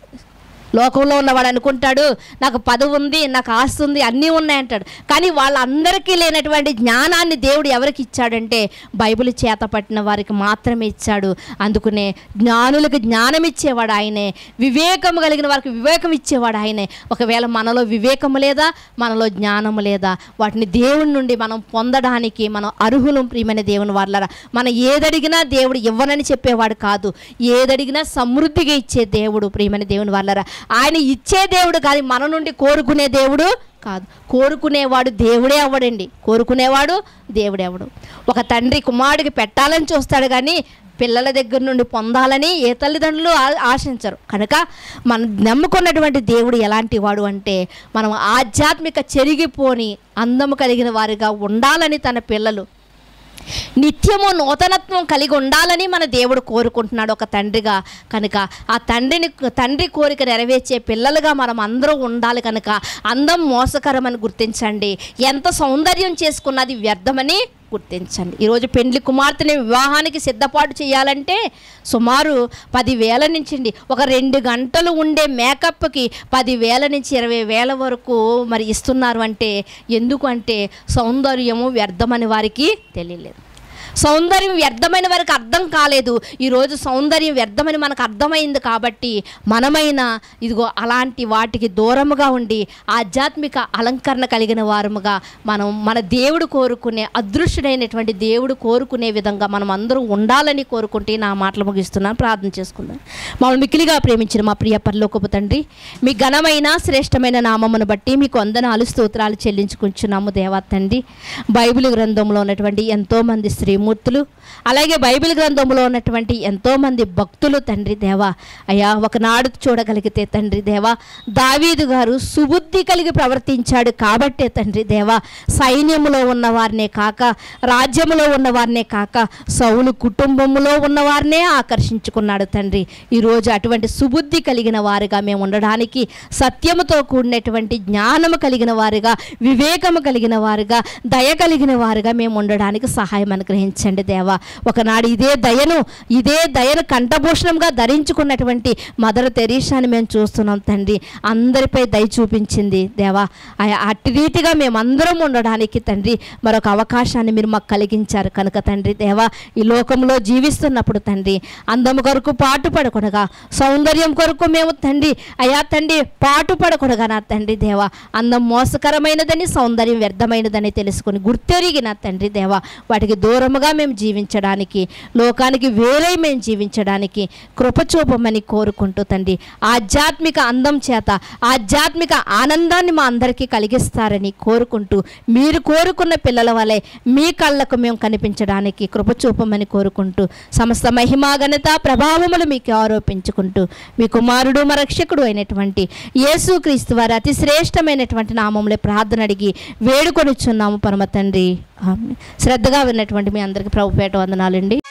లోకంలో ఉన్నవాడు అనుకుంటాడు నాకు పదవి ఉంది నాకు ఆస్తి ఉంది అన్నీ ఉన్నాయంటాడు కానీ వాళ్ళందరికీ లేనటువంటి జ్ఞానాన్ని దేవుడు ఎవరికి ఇచ్చాడంటే బైబిల్ చేత పట్టిన వారికి మాత్రమే ఇచ్చాడు అందుకునే జ్ఞానులకు జ్ఞానం ఇచ్చేవాడు ఆయనే వివేకము కలిగిన వారికి వివేకం ఇచ్చేవాడు ఆయనే ఒకవేళ మనలో వివేకము లేదా మనలో జ్ఞానము లేదా వాటిని దేవుని నుండి మనం పొందడానికి మనం అర్హులం ప్రియమైన దేవుని వాళ్ళరా మనం ఏదడిగినా దేవుడు ఇవ్వనని చెప్పేవాడు కాదు ఏదడిగినా సమృద్ధిగా ఇచ్చే దేవుడు ప్రియమైన దేవుని వాళ్ళరా ఆయన ఇచ్చే దేవుడు కానీ మన నుండి కోరుకునే దేవుడు కాదు కోరుకునేవాడు దేవుడే అవ్వడండి కోరుకునేవాడు దేవుడే అవ్వడు ఒక తండ్రి కుమారుడికి పెట్టాలని చూస్తాడు కానీ పిల్లల దగ్గర నుండి పొందాలని ఏ తల్లిదండ్రులు ఆ- ఆశించరు కనుక మనం నమ్ముకున్నటువంటి దేవుడు ఎలాంటి వాడు అంటే మనం ఆధ్యాత్మిక చెరిగిపోని అందము కలిగిన వారిగా ఉండాలని తన పిల్లలు నిత్యము నూతనత్వం కలిగి ఉండాలని మన దేవుడు కోరుకుంటున్నాడు ఒక తండ్రిగా కనుక ఆ తండ్రిని తండ్రి కోరిక నెరవేర్చే పిల్లలుగా మనం అందరూ ఉండాలి కనుక అందం మోసకరమని గుర్తించండి ఎంత సౌందర్యం చేసుకున్నది వ్యర్థమని గుర్తించండి ఈరోజు పెండ్లి కుమార్తెని వివాహానికి సిద్ధపాటు చేయాలంటే సుమారు పదివేల నుంచి అండి ఒక రెండు గంటలు ఉండే మేకప్కి పదివేల నుంచి ఇరవై వేల వరకు మరి ఇస్తున్నారు అంటే ఎందుకు అంటే సౌందర్యము వ్యర్థమని వారికి తెలియలేదు సౌందర్యం వ్యర్థమైన వారికి అర్థం కాలేదు ఈరోజు సౌందర్యం వ్యర్థమని మనకు అర్థమైంది కాబట్టి మనమైన ఇదిగో అలాంటి వాటికి దూరముగా ఉండి ఆధ్యాత్మిక అలంకరణ కలిగిన వారముగా మనం మన దేవుడు కోరుకునే అదృశ్యుడైనటువంటి దేవుడు కోరుకునే విధంగా మనం అందరం ఉండాలని కోరుకుంటే నా మాటలు ముగిస్తున్నాను ప్రార్థన చేసుకుందాం మమ్మల్ని మిక్కిలిగా ప్రేమించిన మా ప్రియ పరలోకపు తండ్రి మీ ఘనమైన శ్రేష్టమైన నామమును బట్టి మీకు వందనాలు స్తోత్రాలు చెల్లించుకుంటున్నాము దేవా తండ్రి బైబిల్ గ్రంథంలో ఉన్నటువంటి ఎంతోమంది శ్రీమూర్తులు అలాగే బైబిల్ గ్రంథంలో ఉన్నటువంటి ఎంతోమంది భక్తులు తండ్రి దేవా అయ్యా ఒకనాడు చూడగలిగితే తండ్రి దేవా దావీదు గారు సుబుద్ధి కలిగి ప్రవర్తించాడు కాబట్టే తండ్రి దేవా సైన్యములో ఉన్న వారినే కాక రాజ్యములో ఉన్న వారినే కాక సౌలు కుటుంబములో ఉన్న వారినే ఆకర్షించుకున్నాడు తండ్రి ఈరోజు అటువంటి సుబుద్ధి కలిగిన వారుగా మేము ఉండడానికి సత్యముతో కూడినటువంటి జ్ఞానము కలిగిన వారుగా వివేకము కలిగిన వారుగా దయ కలిగిన వారుగా మేము ఉండడానికి సహాయం అనుగ్రహించండి దేవా ఒకనాడు ఇదే దయను ఇదే దయను కంఠభూషణంగా ధరించుకున్నటువంటి మదర్ తెరీసాని మేము చూస్తున్నాం తండ్రి అందరిపై దయ చూపించింది దేవా ఆ- అట్టి రీతిగా మేమందరం ఉండడానికి తండ్రి మరొక అవకాశాన్ని మీరు మాకు కలిగించారు కనుక తండ్రి దేవా ఈ లోకంలో జీవిస్తున్నప్పుడు తండ్రి అందము కొరకు పాటు పడకూడగా సౌందర్యం కొరకు మేము తండ్రి అయా తండ్రి పాటు పడకూడగా నా తండ్రి దేవా అందం మోసకరమైనదని సౌందర్యం వ్యర్థమైనదని తెలుసుకుని గుర్తెరిగిన తండ్రి దేవా వాటికి దూరముగా మేము జీవించడానికి లోకానికి వేరే మేము జీవించడానికి కృప చూపమని కోరుకుంటూ తండ్రి ఆధ్యాత్మిక అందం చేత ఆధ్యాత్మిక ఆనందాన్ని మా అందరికీ కలిగిస్తారని కోరుకుంటూ మీరు కోరుకున్న పిల్లల వలె మీ కళ్ళకు మేము కనిపించడానికి కృప చూపమని కోరుకుంటూ సమస్త మహిమా ఘనత ప్రభావములు మీకు ఆరోపించుకుంటూ మీ కుమారుడు మా రక్షకుడు అయినటువంటి యేసుక్రీస్తు వారి అతి శ్రేష్టమైనటువంటి నామంలో ప్రార్థన అడిగి వేడుకొనిచున్నాము పరమ తండ్రి ఆమేన్. శ్రద్ధగా విన్నటువంటి మీ అందరికీ ప్రభుపేట వందనాలండి